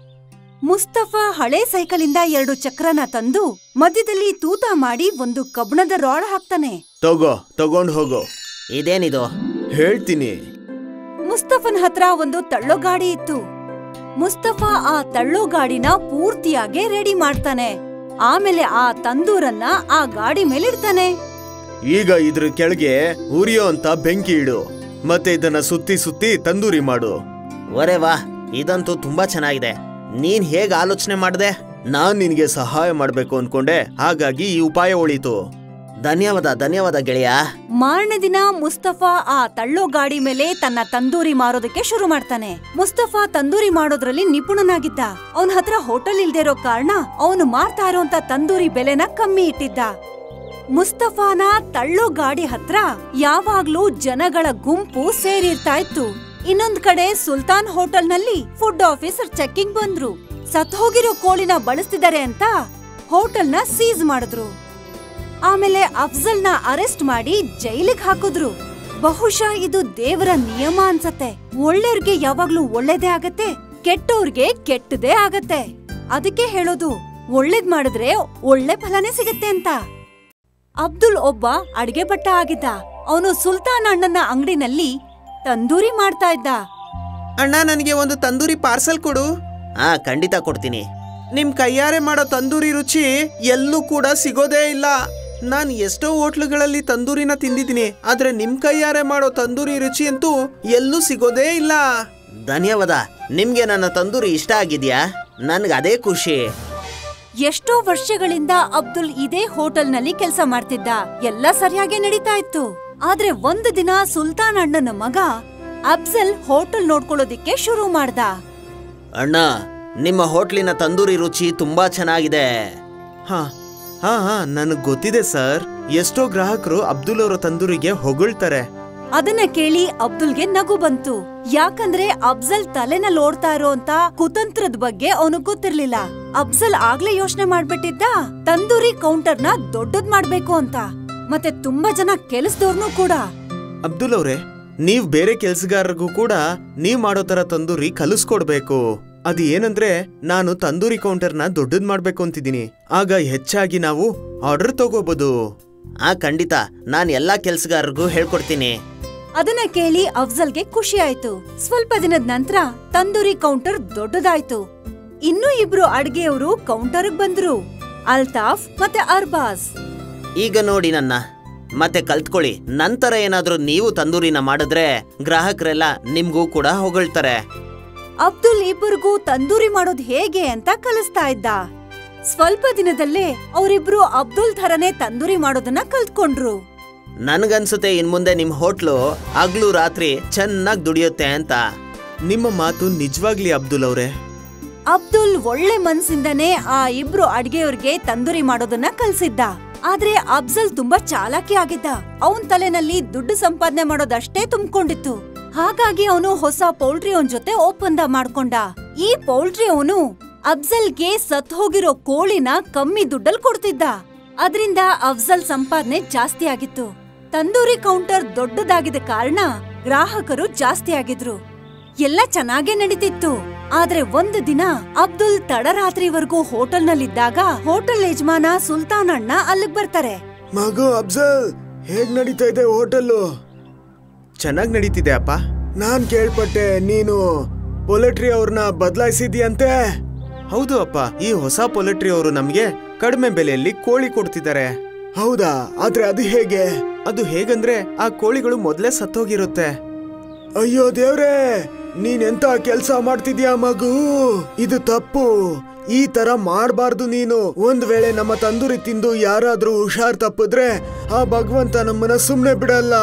ಮುಸ್ತಫಾ ಹಳೆ ಸೈಕಲಿಂದ ಎರಡು ಚಕ್ರನ ತಂದು ಮಧ್ಯದಲ್ಲಿ ತೂತ ಮಾಡಿ ಒಂದು ಕಬ್ಬಣದ ರಾಡ್ ಹಾಕ್ತಾನೆ ತಗೋ ತಗೊಂಡ್ ಹೋಗು ಇದೇನಿದು ಹೇಳ್ತೀನಿ ಮುಸ್ತಫನ್ ಹತ್ರ ಒಂದು ತಳ್ಳೋ ಗಾಡಿ ಇತ್ತು ಮುಸ್ತಫಾ ಆ ತಳ್ಳೋ ಗಾಡಿನ ಪೂರ್ತಿಯಾಗಿ ರೆಡಿ ಮಾಡ್ತಾನೆ ಆಮೇಲೆ ಆ ತಂದೂರನ್ನ ಆ ಗಾಡಿ ಮೇಲಿಡ್ತಾನೆ ಈಗ ಇದ್ರ ಕೆಳಗೆ ಉರಿಯೋ ಅಂತ ಬೆಂಕಿ ಇಡು ಮತ್ತೆ ಇದನ್ನ ಸುತ್ತಿ ಸುತ್ತಿ ತಂದೂರಿ ಮಾಡು ಒರೆ ವಾ ಇದಂತೂ ತುಂಬಾ ಚೆನ್ನಾಗಿದೆ ನೀನ್ ಹೇಗ್ ಆಲೋಚನೆ ಮಾಡ್ದೆ ನಾನ್ ನಿನ್ಗೆ ಸಹಾಯ ಮಾಡ್ಬೇಕು ಅನ್ಕೊಂಡೆ ಹಾಗಾಗಿ ಈ ಉಪಾಯ ಉಳೀತು ಧನ್ಯವಾದ ಧನ್ಯವಾದ ಗೆಳೆಯ ಮಾರನೇ ದಿನ ಮುಸ್ತಫಾ ಆ ತಳ್ಳೋ ಗಾಡಿ ಮೇಲೆ ತನ್ನ ತಂದೂರಿ ಮಾರೋದಕ್ಕೆ ಶುರು ಮಾಡ್ತಾನೆ ಮುಸ್ತಫಾ ತಂದೂರಿ ಮಾಡೋದ್ರಲ್ಲಿ ನಿಪುಣನಾಗಿದ್ದ ಅವನ ಹತ್ರ ಹೋಟೆಲ್ ಇಲ್ದೇ ಇರೋ ಕಾರಣ ಅವನು ಮಾರ್ತಾ ಇರೋಂತ ತಂದೂರಿ ಬೆಲೆನ ಕಮ್ಮಿ ಇಟ್ಟಿದ್ದ ಮುಸ್ತಫಾನ ತಳ್ಳೋ ಗಾಡಿ ಹತ್ರ ಯಾವಾಗ್ಲೂ ಜನಗಳ ಗುಂಪು ಸೇರಿರ್ತಾ ಇತ್ತು ಇನ್ನೊಂದ್ ಕಡೆ ಸುಲ್ತಾನ್ ಹೋಟೆಲ್ನಲ್ಲಿ ಫುಡ್ ಆಫೀಸರ್ ಚೆಕ್ಕಿಂಗ್ ಬಂದ್ರು ಸತ್ ಹೋಗಿರೋ ಕೋಳಿನ ಬಳಸ್ತಿದ್ದಾರೆ ಅಂತ ಹೋಟೆಲ್ನ ಸೀಸ್ ಮಾಡಿದ್ರು ಆಮೇಲೆ ಅಫ್ಜಲ್ನ ಅರೆಸ್ಟ್ ಮಾಡಿ ಜೈಲಿಗೆ ಹಾಕಿದ್ರು ಬಹುಶಃ ಇದು ದೇವರ ನಿಯಮ ಅನ್ಸತ್ತೆ ಒಳ್ಳೆಯವ್ರಿಗೆ ಯಾವಾಗ್ಲೂ ಒಳ್ಳೇದೇ ಆಗತ್ತೆ ಕೆಟ್ಟೋರ್ಗೆ ಕೆಟ್ಟದೇ ಆಗತ್ತೆ ಅದಕ್ಕೆ ಹೇಳೋದು ಒಳ್ಳೇದ್ ಮಾಡಿದ್ರೆ ಒಳ್ಳೆ ಫಲನೇ ಸಿಗತ್ತೆ ಅಂತ ಅಬ್ದುಲ್ ಒಬ್ಬ ಅಡ್ಗೆ ಭಟ್ಟ ಆಗಿದ್ದ ಅವನು ಸುಲ್ತಾನ್ ಅಣ್ಣನ ಅಂಗಡಿನಲ್ಲಿ ತಂದೂರಿ ಮಾಡ್ತಾ ಇದ್ದ ಅಣ್ಣ ನನಗೆ ಒಂದು ತಂದೂರಿ ಪಾರ್ಸಲ್ ಕೊಡು ಹಾ ಖಂಡಿತ ಕೊಡ್ತೀನಿ ನಿಮ್ ಕೈಯಾರೆ ಮಾಡೋ ತಂದೂರಿ ರುಚಿ ಎಲ್ಲೂ ಕೂಡ ಸಿಗೋದೇ ಇಲ್ಲ ನಾನ್ ಎಷ್ಟೋ ಹೋಟ್ಲುಗಳಲ್ಲಿ ತಂದೂರಿನ ತಿಂದಿದ್ದೀನಿ ಆದ್ರೆ ನಿಮ್ ಕೈಯಾರೆ ಮಾಡೋ ತಂದೂರಿ ರುಚಿ ಅಂತೂ ಎಲ್ಲೂ ಸಿಗೋದೇ ಇಲ್ಲ ಧನ್ಯವಾದ ನಿಮ್ಗೆ ನನ್ನ ತಂದೂರಿ ಇಷ್ಟ ಆಗಿದ್ಯಾ ನನ್ಗೆ ಅದೇ ಖುಷಿ ಎಷ್ಟೋ ವರ್ಷಗಳಿಂದ ಅಬ್ದುಲ್ ಇದೇ ಹೋಟೆಲ್ನಲ್ಲಿ ಕೆಲಸ ಮಾಡ್ತಿದ್ದ ಎಲ್ಲ ಸರಿಯಾಗಿ ನಡೀತಾ ಇತ್ತು ಆದ್ರೆ ಒಂದು ದಿನ ಸುಲ್ತಾನ್ ಅಣ್ಣನ ಮಗ ಅಫ್ಜಲ್ ಹೋಟೆಲ್ ನೋಡ್ಕೊಳ್ಳೋದಿಕ್ಕೆ ಶುರು ಮಾಡ್ದ ಅಣ್ಣ ನಿಮ್ಮ ಹೋಟ್ಲಿನ ತಂದೂರಿ ರುಚಿ ತುಂಬಾ ಚೆನ್ನಾಗಿದೆ ಹಾ ಹಾ ಹಾ ನನಗ್ ಗೊತ್ತಿದೆ ಸರ್ ಎಷ್ಟೋ ಗ್ರಾಹಕರು ಅಬ್ದುಲ್ ಅವರ ತಂದೂರಿಗೆ ಹೊಗಳ್ತಾರೆ ಅದನ್ನ ಕೇಳಿ ಅಬ್ದುಲ್ಗೆ ನಗು ಬಂತು ಯಾಕಂದ್ರೆ ಅಫ್ಜಲ್ ತಲೆನಲ್ಲಿ ಓಡ್ತಾ ಇರೋಂತ ಕುತಂತ್ರದ ಬಗ್ಗೆ ಅವನು ಗೊತ್ತಿರ್ಲಿಲ್ಲ ಅಫ್ಜಲ್ ಆಗ್ಲೇ ಯೋಚನೆ ಮಾಡ್ಬಿಟ್ಟಿದ್ದ ತಂದೂರಿ ಕೌಂಟರ್ನ ದೊಡ್ಡದ್ ಮಾಡ್ಬೇಕು ಅಂತ ಮತ್ತೆ ತುಂಬಾ ಜನ ಕೆಲಸದವ್ರನ್ನೂ ಕೂಡ ಅಬ್ದುಲ್ ಅವ್ರೆ ನೀವ್ ಬೇರೆ ಕೆಲ್ಸಗಾರರಿಗೂ ಕೂಡ ನೀವ್ ಮಾಡೋ ತರ ತಂದೂರಿ ಕಲಿಸ್ಕೊಡ್ಬೇಕು ಅದು ಏನಂದ್ರೆ ನಾನು ತಂದೂರಿ ಕೌಂಟರ್ನ ದೊಡ್ಡದ್ ಮಾಡ್ಬೇಕು ಅಂತಿದ್ದೀನಿ ಆಗ ಹೆಚ್ಚಾಗಿ ನಾವು ಆರ್ಡರ್ ತಗೋಬಹುದು ಆ ಖಂಡಿತ ನಾನ್ ಎಲ್ಲಾ ಕೆಲ್ಸಗಾರರಿಗೂ ಹೇಳ್ಕೊಡ್ತೀನಿ ಅದನ್ನ ಕೇಳಿ ಅಫ್ಜಲ್ಗೆ ಖುಷಿ ಆಯ್ತು ಸ್ವಲ್ಪ ದಿನದ ನಂತರ ತಂದೂರಿ ಕೌಂಟರ್ ದೊಡ್ಡದಾಯ್ತು ಇನ್ನೂ ಇಬ್ರು ಅಡ್ಗೆಯವರು ಕೌಂಟರ್ಗ್ ಬಂದ್ರು ಅಲ್ತಾಫ್ ಮತ್ತೆ ಅರ್ಬಾಸ್ ಈಗ ನೋಡಿ ನನ್ನ ಮತ್ತೆ ಕಲ್ತ್ಕೊಳ್ಳಿ ನಂತರ ಏನಾದ್ರೂ ನೀವು ತಂದೂರಿನ ಮಾಡಿದ್ರೆ ಗ್ರಾಹಕರೆಲ್ಲ ನಿಮ್ಗೂ ಕೂಡ ಹೊಗಳ್ತಾರೆ ಅಬ್ದುಲ್ ಇಬ್ಬರಿಗೂ ತಂದೂರಿ ಮಾಡೋದ್ ಹೇಗೆ ಅಂತ ಕಲಿಸ್ತಾ ಇದ್ದ ಸ್ವಲ್ಪ ದಿನದಲ್ಲೇ ಅವರಿಬ್ರು ಅಬ್ದುಲ್ ಥರನೇ ತಂದೂರಿ ಮಾಡೋದನ್ನ ಕಲ್ತ್ಕೊಂಡ್ರು ನನ್ಗನ್ಸುತ್ತೆ ಇನ್ ಮುಂದೆ ನಿಮ್ ಹೋಟ್ಲು ಹಗ್ಲು ರಾತ್ರಿ ಚೆನ್ನಾಗ್ ದುಡಿಯುತ್ತೆ ಅಂತ ನಿಮ್ಮ ಮಾತು ನಿಜವಾಗ್ಲಿ ಅಬ್ದುಲ್ ಅವ್ರೆ ಅಬ್ದುಲ್ ಒಳ್ಳೆ ಮನ್ಸಿಂದನೇ ಆ ಇಬ್ರು ಅಡ್ಗೆಯವ್ರಿಗೆ ತಂದೂರಿ ಮಾಡೋದನ್ನ ಕಲ್ಸಿದ್ದ ಆದ್ರೆ ಅಫ್ಜಲ್ ತುಂಬಾ ಚಾಲಾಕಿ ಆಗಿದ್ದ ಅವನ್ ತಲೆನಲ್ಲಿ ದುಡ್ಡು ಸಂಪಾದನೆ ಮಾಡೋದಷ್ಟೇ ತುಂಬಿಕೊಂಡಿತ್ತು ಹಾಗಾಗಿ ಅವನು ಹೊಸ ಪೌಲ್ಟ್ರಿ ಅವನ್ ಜೊತೆ ಒಪ್ಪಂದ ಮಾಡ್ಕೊಂಡ ಈ ಪೌಲ್ಟ್ರಿ ಅವನು ಅಫ್ಜಲ್ಗೆ ಸತ್ ಹೋಗಿರೋ ಕೋಳಿನ ಕಮ್ಮಿ ದುಡ್ಡಲ್ ಕೊಡ್ತಿದ್ದ ಅದ್ರಿಂದ ಅಫ್ಜಲ್ ಸಂಪಾದನೆ ಜಾಸ್ತಿ ಆಗಿತ್ತು ತಂದೂರಿ ಕೌಂಟರ್ ದೊಡ್ಡದಾಗಿದ ಕಾರಣ ಗ್ರಾಹಕರು ಜಾಸ್ತಿ ಆಗಿದ್ರು ಎಲ್ಲ ಚೆನ್ನಾಗೇ ನಡೀತಿತ್ತು ಆದ್ರೆ ಒಂದು ದಿನ ಅಬ್ದುಲ್ ತಡರಾತ್ರಿವರೆಗೂ ಹೋಟೆಲ್ನಲ್ಲಿದ್ದಾಗ ಹೋಟೆಲ್ ಯಜಮಾನ ಸುಲ್ತಾನ್ ಅಣ್ಣ ಅಲ್ಲಿಗ್ ಬರ್ತಾರೆ ಮಗು ಅಫ್ಜಲ್ ಹೇಗ್ ನಡೀತಾ ಇದೆ ಹೋಟೆಲ್ಲು ಚೆನ್ನಾಗಿ ನಡೀತಿದೆ ಅಪ್ಪ ನಾನ್ ಕೇಳ್ಪಟ್ಟೆ ನೀನು ಪೊಲೆಟ್ರಿ ಅವ್ರನ್ನ ಬದಲಾಯಿಸಿದ್ಯಂತೆ ಹೌದು ಅಪ್ಪ ಈ ಹೊಸ ಪೊಲೆಟ್ರಿ ಅವರು ನಮ್ಗೆ ಕಡಿಮೆ ಬೆಲೆಯಲ್ಲಿ ಕೋಳಿ ಕೊಡ್ತಿದ್ದಾರೆ ಹೌದಾ ಆದ್ರೆ ಅದು ಹೇಗೆ ಅದು ಹೇಗಂದ್ರೆ ಆ ಕೋಳಿಗಳು ಮೊದ್ಲೇ ಸತ್ತೋಗಿರುತ್ತೆ ಅಯ್ಯೋ ದೇವ್ರೇ ನೀನೆಂತ ಕೆಲ್ಸ ಮಾಡ್ತಿದ್ಯಾ ಮಗು ಇದು ತಪ್ಪು ಈ ತರ ಮಾಡಬಾರ್ದು ನೀನು ಒಂದ್ ವೇಳೆ ನಮ್ಮ ತಂದೂರಿ ತಿಂದು ಯಾರಾದ್ರೂ ಹುಷಾರ್ ತಪ್ಪಿದ್ರೆ ಆ ಭಗವಂತ ನಮ್ಮನ್ನ ಸುಮ್ನೆ ಬಿಡಲ್ಲ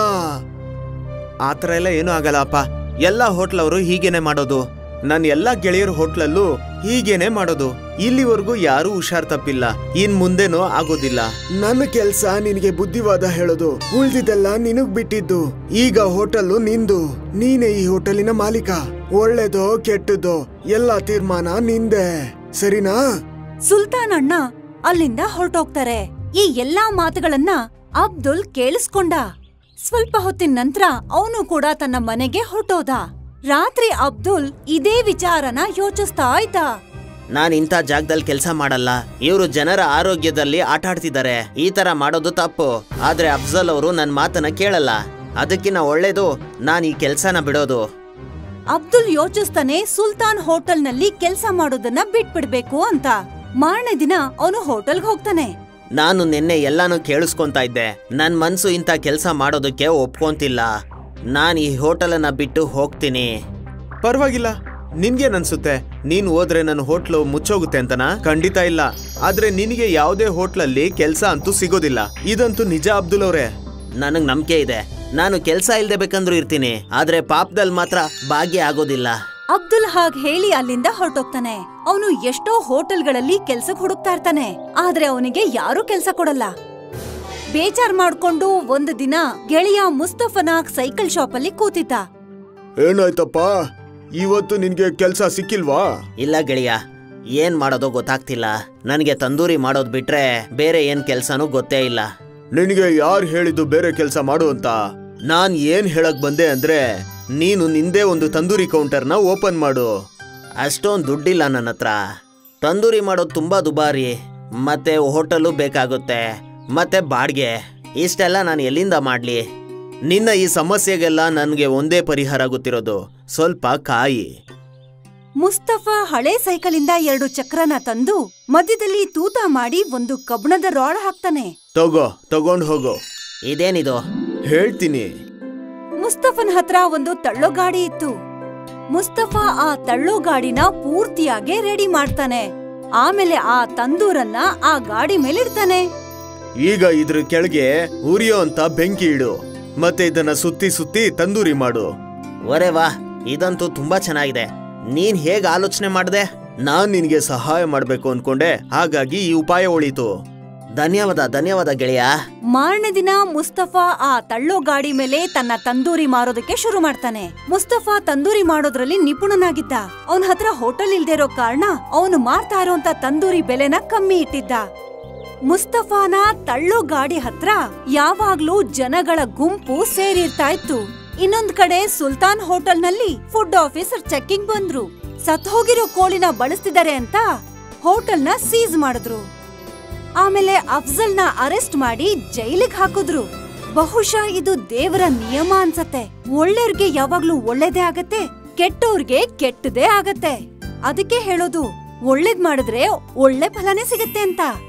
ಆತರ ಎಲ್ಲ ಏನೂ ಆಗಲ್ಲ ಅಪ್ಪ ಎಲ್ಲ ಹೋಟ್ಲ್ ಅವರು ಹೀಗೇನೆ ಮಾಡೋದು ನನ್ನ ಎಲ್ಲಾ ಗೆಳೆಯರ ಹೋಟ್ಲಲ್ಲೂ ಹೀಗೇನೆ ಮಾಡೋದು ಇಲ್ಲಿವರೆಗೂ ಯಾರೂ ಹುಷಾರ್ ತಪ್ಪಿಲ್ಲ ಇನ್ ಮುಂದೆನೂ ಆಗೋದಿಲ್ಲ ನನ್ನ ಕೆಲ್ಸ ನಿನಗೆ ಬುದ್ಧಿವಾದ ಹೇಳೋದು ಉಳ್ದಿದ್ದೆಲ್ಲ ನಿನಗ್ ಬಿಟ್ಟಿದ್ದು ಈಗ ಹೋಟೆಲ್ ನಿಂದು ನೀನೇ ಈ ಹೋಟೆಲಿನ ಮಾಲೀಕ ಒಳ್ಳೇದೋ ಕೆಟ್ಟದೋ ಎಲ್ಲ ತೀರ್ಮಾನ ನಿಂದೆ ಸರಿನಾ ಸುಲ್ತಾನ್ ಅಣ್ಣ ಅಲ್ಲಿಂದ ಹೊರಟೋಗ್ತಾರೆ ಈ ಎಲ್ಲಾ ಮಾತುಗಳನ್ನ ಅಬ್ದುಲ್ ಕೇಳಿಸ್ಕೊಂಡ ಸ್ವಲ್ಪ ಹೊತ್ತಿನ ನಂತರ ಅವನು ಕೂಡ ತನ್ನ ಮನೆಗೆ ಹೊರಟೋದ ರಾತ್ರಿ ಅಬ್ದುಲ್ ಇದೇ ವಿಚಾರನ ಯೋಚಿಸ್ತಾ ಇದ್ದ ನಾನು ಇಂಥ ಜಾಗದಲ್ಲಿ ಕೆಲಸ ಮಾಡಲ್ಲ ಇವರು ಜನರ ಆರೋಗ್ಯದಲ್ಲಿ ಆಟ ಆಡ್ತಿದ್ದಾರೆ ಈ ತರ ಮಾಡೋದು ತಪ್ಪು ಆದ್ರೆ ಅಫ್ಜಲ್ ಅವರು ನನ್ನ ಮಾತನ್ನ ಕೇಳಲ್ಲ ಅದಕ್ಕಿಂತ ಒಳ್ಳೇದು ನಾನು ಈ ಕೆಲಸನ ಬಿಡೋದು ಅಬ್ದುಲ್ ಯೋಚಿಸ್ತಾನೆ ಸುಲ್ತಾನ್ ಹೋಟೆಲ್ನಲ್ಲಿ ಕೆಲ್ಸ ಮಾಡೋದನ್ನ ಬಿಟ್ಬಿಡ್ಬೇಕು ಅಂತ ಮಾರನೇ ದಿನ ಅವನು ಹೋಟೆಲ್ಗೆ ಹೋಗ್ತಾನೆ ನಾನು ನಿನ್ನೆ ಎಲ್ಲಾನು ಕೇಳಿಸ್ಕೊಂತಾ ಇದ್ದೆ ನನ್ನ ಮನ್ಸು ಇಂಥ ಕೆಲಸ ಮಾಡೋದಕ್ಕೆ ಒಪ್ಕೊಂತಿಲ್ಲ ನಾನು ಈ ಹೋಟೆಲನ್ನ ಬಿಟ್ಟು ಹೋಗ್ತೀನಿ ಪರವಾಗಿಲ್ಲ ನಿನ್ಗೇನ್ ಅನ್ಸುತ್ತೆ ನೀನ್ ಹೋದ್ರೆ ನನ್ನ ಹೋಟ್ಲು ಮುಚ್ಚೋಗುತ್ತೆ ಅಂತನಾ ಖಂಡಿತ ಇಲ್ಲ ಆದ್ರೆ ನಿನಗೆ ಯಾವುದೇ ಹೋಟ್ಲಲ್ಲಿ ಕೆಲ್ಸ ಅಂತೂ ಸಿಗೋದಿಲ್ಲ ಇದಂತೂ ನಿಜ ಅಬ್ದುಲ್ ಅವ್ರೆ ನನಗ್ ನಂಬಿಕೆ ಇದೆ ನಾನು ಕೆಲಸ ಇಲ್ದೆ ಬೇಕಂದ್ರೂ ಇರ್ತೀನಿ ಆದ್ರೆ ಪಾಪದಲ್ಲಿ ಮಾತ್ರ ಭಾಗ್ಯ ಆಗೋದಿಲ್ಲ ಅಬ್ದುಲ್ ಹಾಗ್ ಹೇಳಿ ಅಲ್ಲಿಂದ ಹೊರಟೋಗ್ತಾನೆ ಅವನು ಎಷ್ಟೋ ಹೋಟೆಲ್ಗಳಲ್ಲಿ ಕೆಲ್ಸಕ್ ಹುಡುಕ್ತಾ ಇರ್ತಾನೆ ಆದ್ರೆ ಅವನಿಗೆ ಯಾರೂ ಕೆಲ್ಸ ಕೊಡಲ್ಲ ಬೇಜಾರ್ ಮಾಡ್ಕೊಂಡು ಒಂದು ದಿನ ಗೆಳೆಯ ಮುಸ್ತಫನ ಸೈಕಲ್ ಶಾಪ್ ಅಲ್ಲಿ ಕೂತಿದ್ದ ಏನಾಯ್ತಪ್ಪ ಇವತ್ತು ನಿನ್ಗೆ ಕೆಲ್ಸ ಸಿಕ್ಕಿಲ್ವಾ ಇಲ್ಲ ಗೆಳೆಯ ಏನ್ ಮಾಡೋದೋ ಗೊತ್ತಾಗ್ತಿಲ್ಲ ನನಗೆ ತಂದೂರಿ ಮಾಡೋದ್ ಬಿಟ್ರೆ ಬೇರೆ ಏನ್ ಕೆಲ್ಸನೂ ಗೊತ್ತೇ ಇಲ್ಲ ನಿನಗೆ ಯಾರು ಹೇಳಿದ್ದು ಬೇರೆ ಕೆಲಸ ಮಾಡು ಅಂತ ನಾನ್ ಏನ್ ಹೇಳಕ್ ಬಂದೆ ಅಂದ್ರೆ ನೀನು ನಿಂದೇ ಒಂದು ತಂದೂರಿ ಕೌಂಟರ್ನ ಓಪನ್ ಮಾಡು ಅಷ್ಟೊಂದು ದುಡ್ಡಿಲ್ಲ ನನ್ನ ಹತ್ರ ತಂದೂರಿ ಮಾಡೋದು ತುಂಬಾ ದುಬಾರಿ ಮತ್ತೆ ಹೋಟೆಲು ಬೇಕಾಗುತ್ತೆ ಮತ್ತೆ ಬಾಡಿಗೆ ಇಷ್ಟೆಲ್ಲ ನಾನು ಎಲ್ಲಿಂದ ಮಾಡ್ಲಿ ನಿನ್ನ ಈ ಸಮಸ್ಯೆಗೆಲ್ಲ ನನಗೆ ಒಂದೇ ಪರಿಹಾರ ಗೊತ್ತಿರೋದು ಸ್ವಲ್ಪ ಕಾಯಿ ಮುಸ್ತಫಾ ಹಳೆ ಸೈಕಲಿಂದ ಎರಡು ಚಕ್ರನ ತಂದು ಮಧ್ಯದಲ್ಲಿ ತೂತ ಮಾಡಿ ಒಂದು ಕಬ್ಣದ ರಾಡ್ ಹಾಕ್ತಾನೆ ತಗೋ ತಗೊಂಡ್ ಹೋಗು ಇದೇನಿದು ಹೇಳ್ತೀನಿ ಮುಸ್ತಫನ್ ಹತ್ರ ಒಂದು ತಳ್ಳೋ ಗಾಡಿ ಇತ್ತು ಮುಸ್ತಫಾ ಆ ತಳ್ಳೋ ಗಾಡಿನ ಪೂರ್ತಿಯಾಗಿ ರೆಡಿ ಮಾಡ್ತಾನೆ ಆಮೇಲೆ ಆ ತಂದೂರನ್ನ ಆ ಗಾಡಿ ಮೇಲಿಡ್ತಾನೆ ಈಗ ಇದ್ರ ಕೆಳಗೆ ಉರಿಯೋ ಅಂತ ಬೆಂಕಿ ಇಡು ಮತ್ತೆ ಇದನ್ನ ಸುತ್ತಿ ಸುತ್ತಿ ತಂದೂರಿ ಮಾಡು ಒರೆ ವಾ ಇದಂತೂ ತುಂಬಾ ಚೆನ್ನಾಗಿದೆ ನೀನ್ ಹೇಗ್ ಆಲೋಚನೆ ಮಾಡ್ದೆ ನಾನ್ ನಿನ್ಗೆ ಸಹಾಯ ಮಾಡ್ಬೇಕು ಅನ್ಕೊಂಡೆ ಹಾಗಾಗಿ ಈ ಉಪಾಯ ಉಳೀತು ಧನ್ಯವಾದ ಧನ್ಯವಾದ ಗೆಳೆಯ ಮಾರನೇ ದಿನ ಮುಸ್ತಫಾ ಆ ತಳ್ಳೋ ಗಾಡಿ ಮೇಲೆ ತನ್ನ ತಂದೂರಿ ಮಾರೋದಕ್ಕೆ ಶುರು ಮಾಡ್ತಾನೆ ಮುಸ್ತಫಾ ತಂದೂರಿ ಮಾಡೋದ್ರಲ್ಲಿ ನಿಪುಣನಾಗಿದ್ದ ಅವನ ಹತ್ರ ಹೋಟೆಲ್ ಇಲ್ದೇ ಇರೋ ಕಾರಣ ಅವನು ಮಾರ್ತಾ ಇರೋಂತ ತಂದೂರಿ ಬೆಲೆನ ಕಮ್ಮಿ ಇಟ್ಟಿದ್ದ ಮುಸ್ತಫಾನ ತಳ್ಳೋ ಗಾಡಿ ಹತ್ರ ಯಾವಾಗ್ಲೂ ಜನಗಳ ಗುಂಪು ಸೇರಿರ್ತಾ ಇತ್ತು ಇನ್ನೊಂದ್ ಕಡೆ ಸುಲ್ತಾನ್ ಹೋಟೆಲ್ನಲ್ಲಿ ಫುಡ್ ಆಫೀಸರ್ ಚೆಕ್ಕಿಂಗ್ ಬಂದ್ರು ಸತ್ ಹೋಗಿರೋ ಕೋಳಿನ ಬಳಸ್ತಿದ್ದಾರೆ ಅಂತ ಹೋಟೆಲ್ನ ಸೀಸ್ ಮಾಡಿದ್ರು ಆಮೇಲೆ ಅಫ್ಜಲ್ನ ಅರೆಸ್ಟ್ ಮಾಡಿ ಜೈಲಿಗೆ ಹಾಕಿದ್ರು ಬಹುಶಃ ಇದು ದೇವರ ನಿಯಮ ಅನ್ಸತ್ತೆ ಒಳ್ಳೆಯವ್ರಿಗೆ ಯಾವಾಗ್ಲೂ ಒಳ್ಳೇದೇ ಆಗತ್ತೆ ಕೆಟ್ಟವ್ರಿಗೆ ಕೆಟ್ಟದೇ ಆಗತ್ತೆ ಅದಕ್ಕೆ ಹೇಳೋದು ಒಳ್ಳೇದ್ ಮಾಡಿದ್ರೆ ಒಳ್ಳೆ ಫಲನೇ ಸಿಗತ್ತೆ ಅಂತ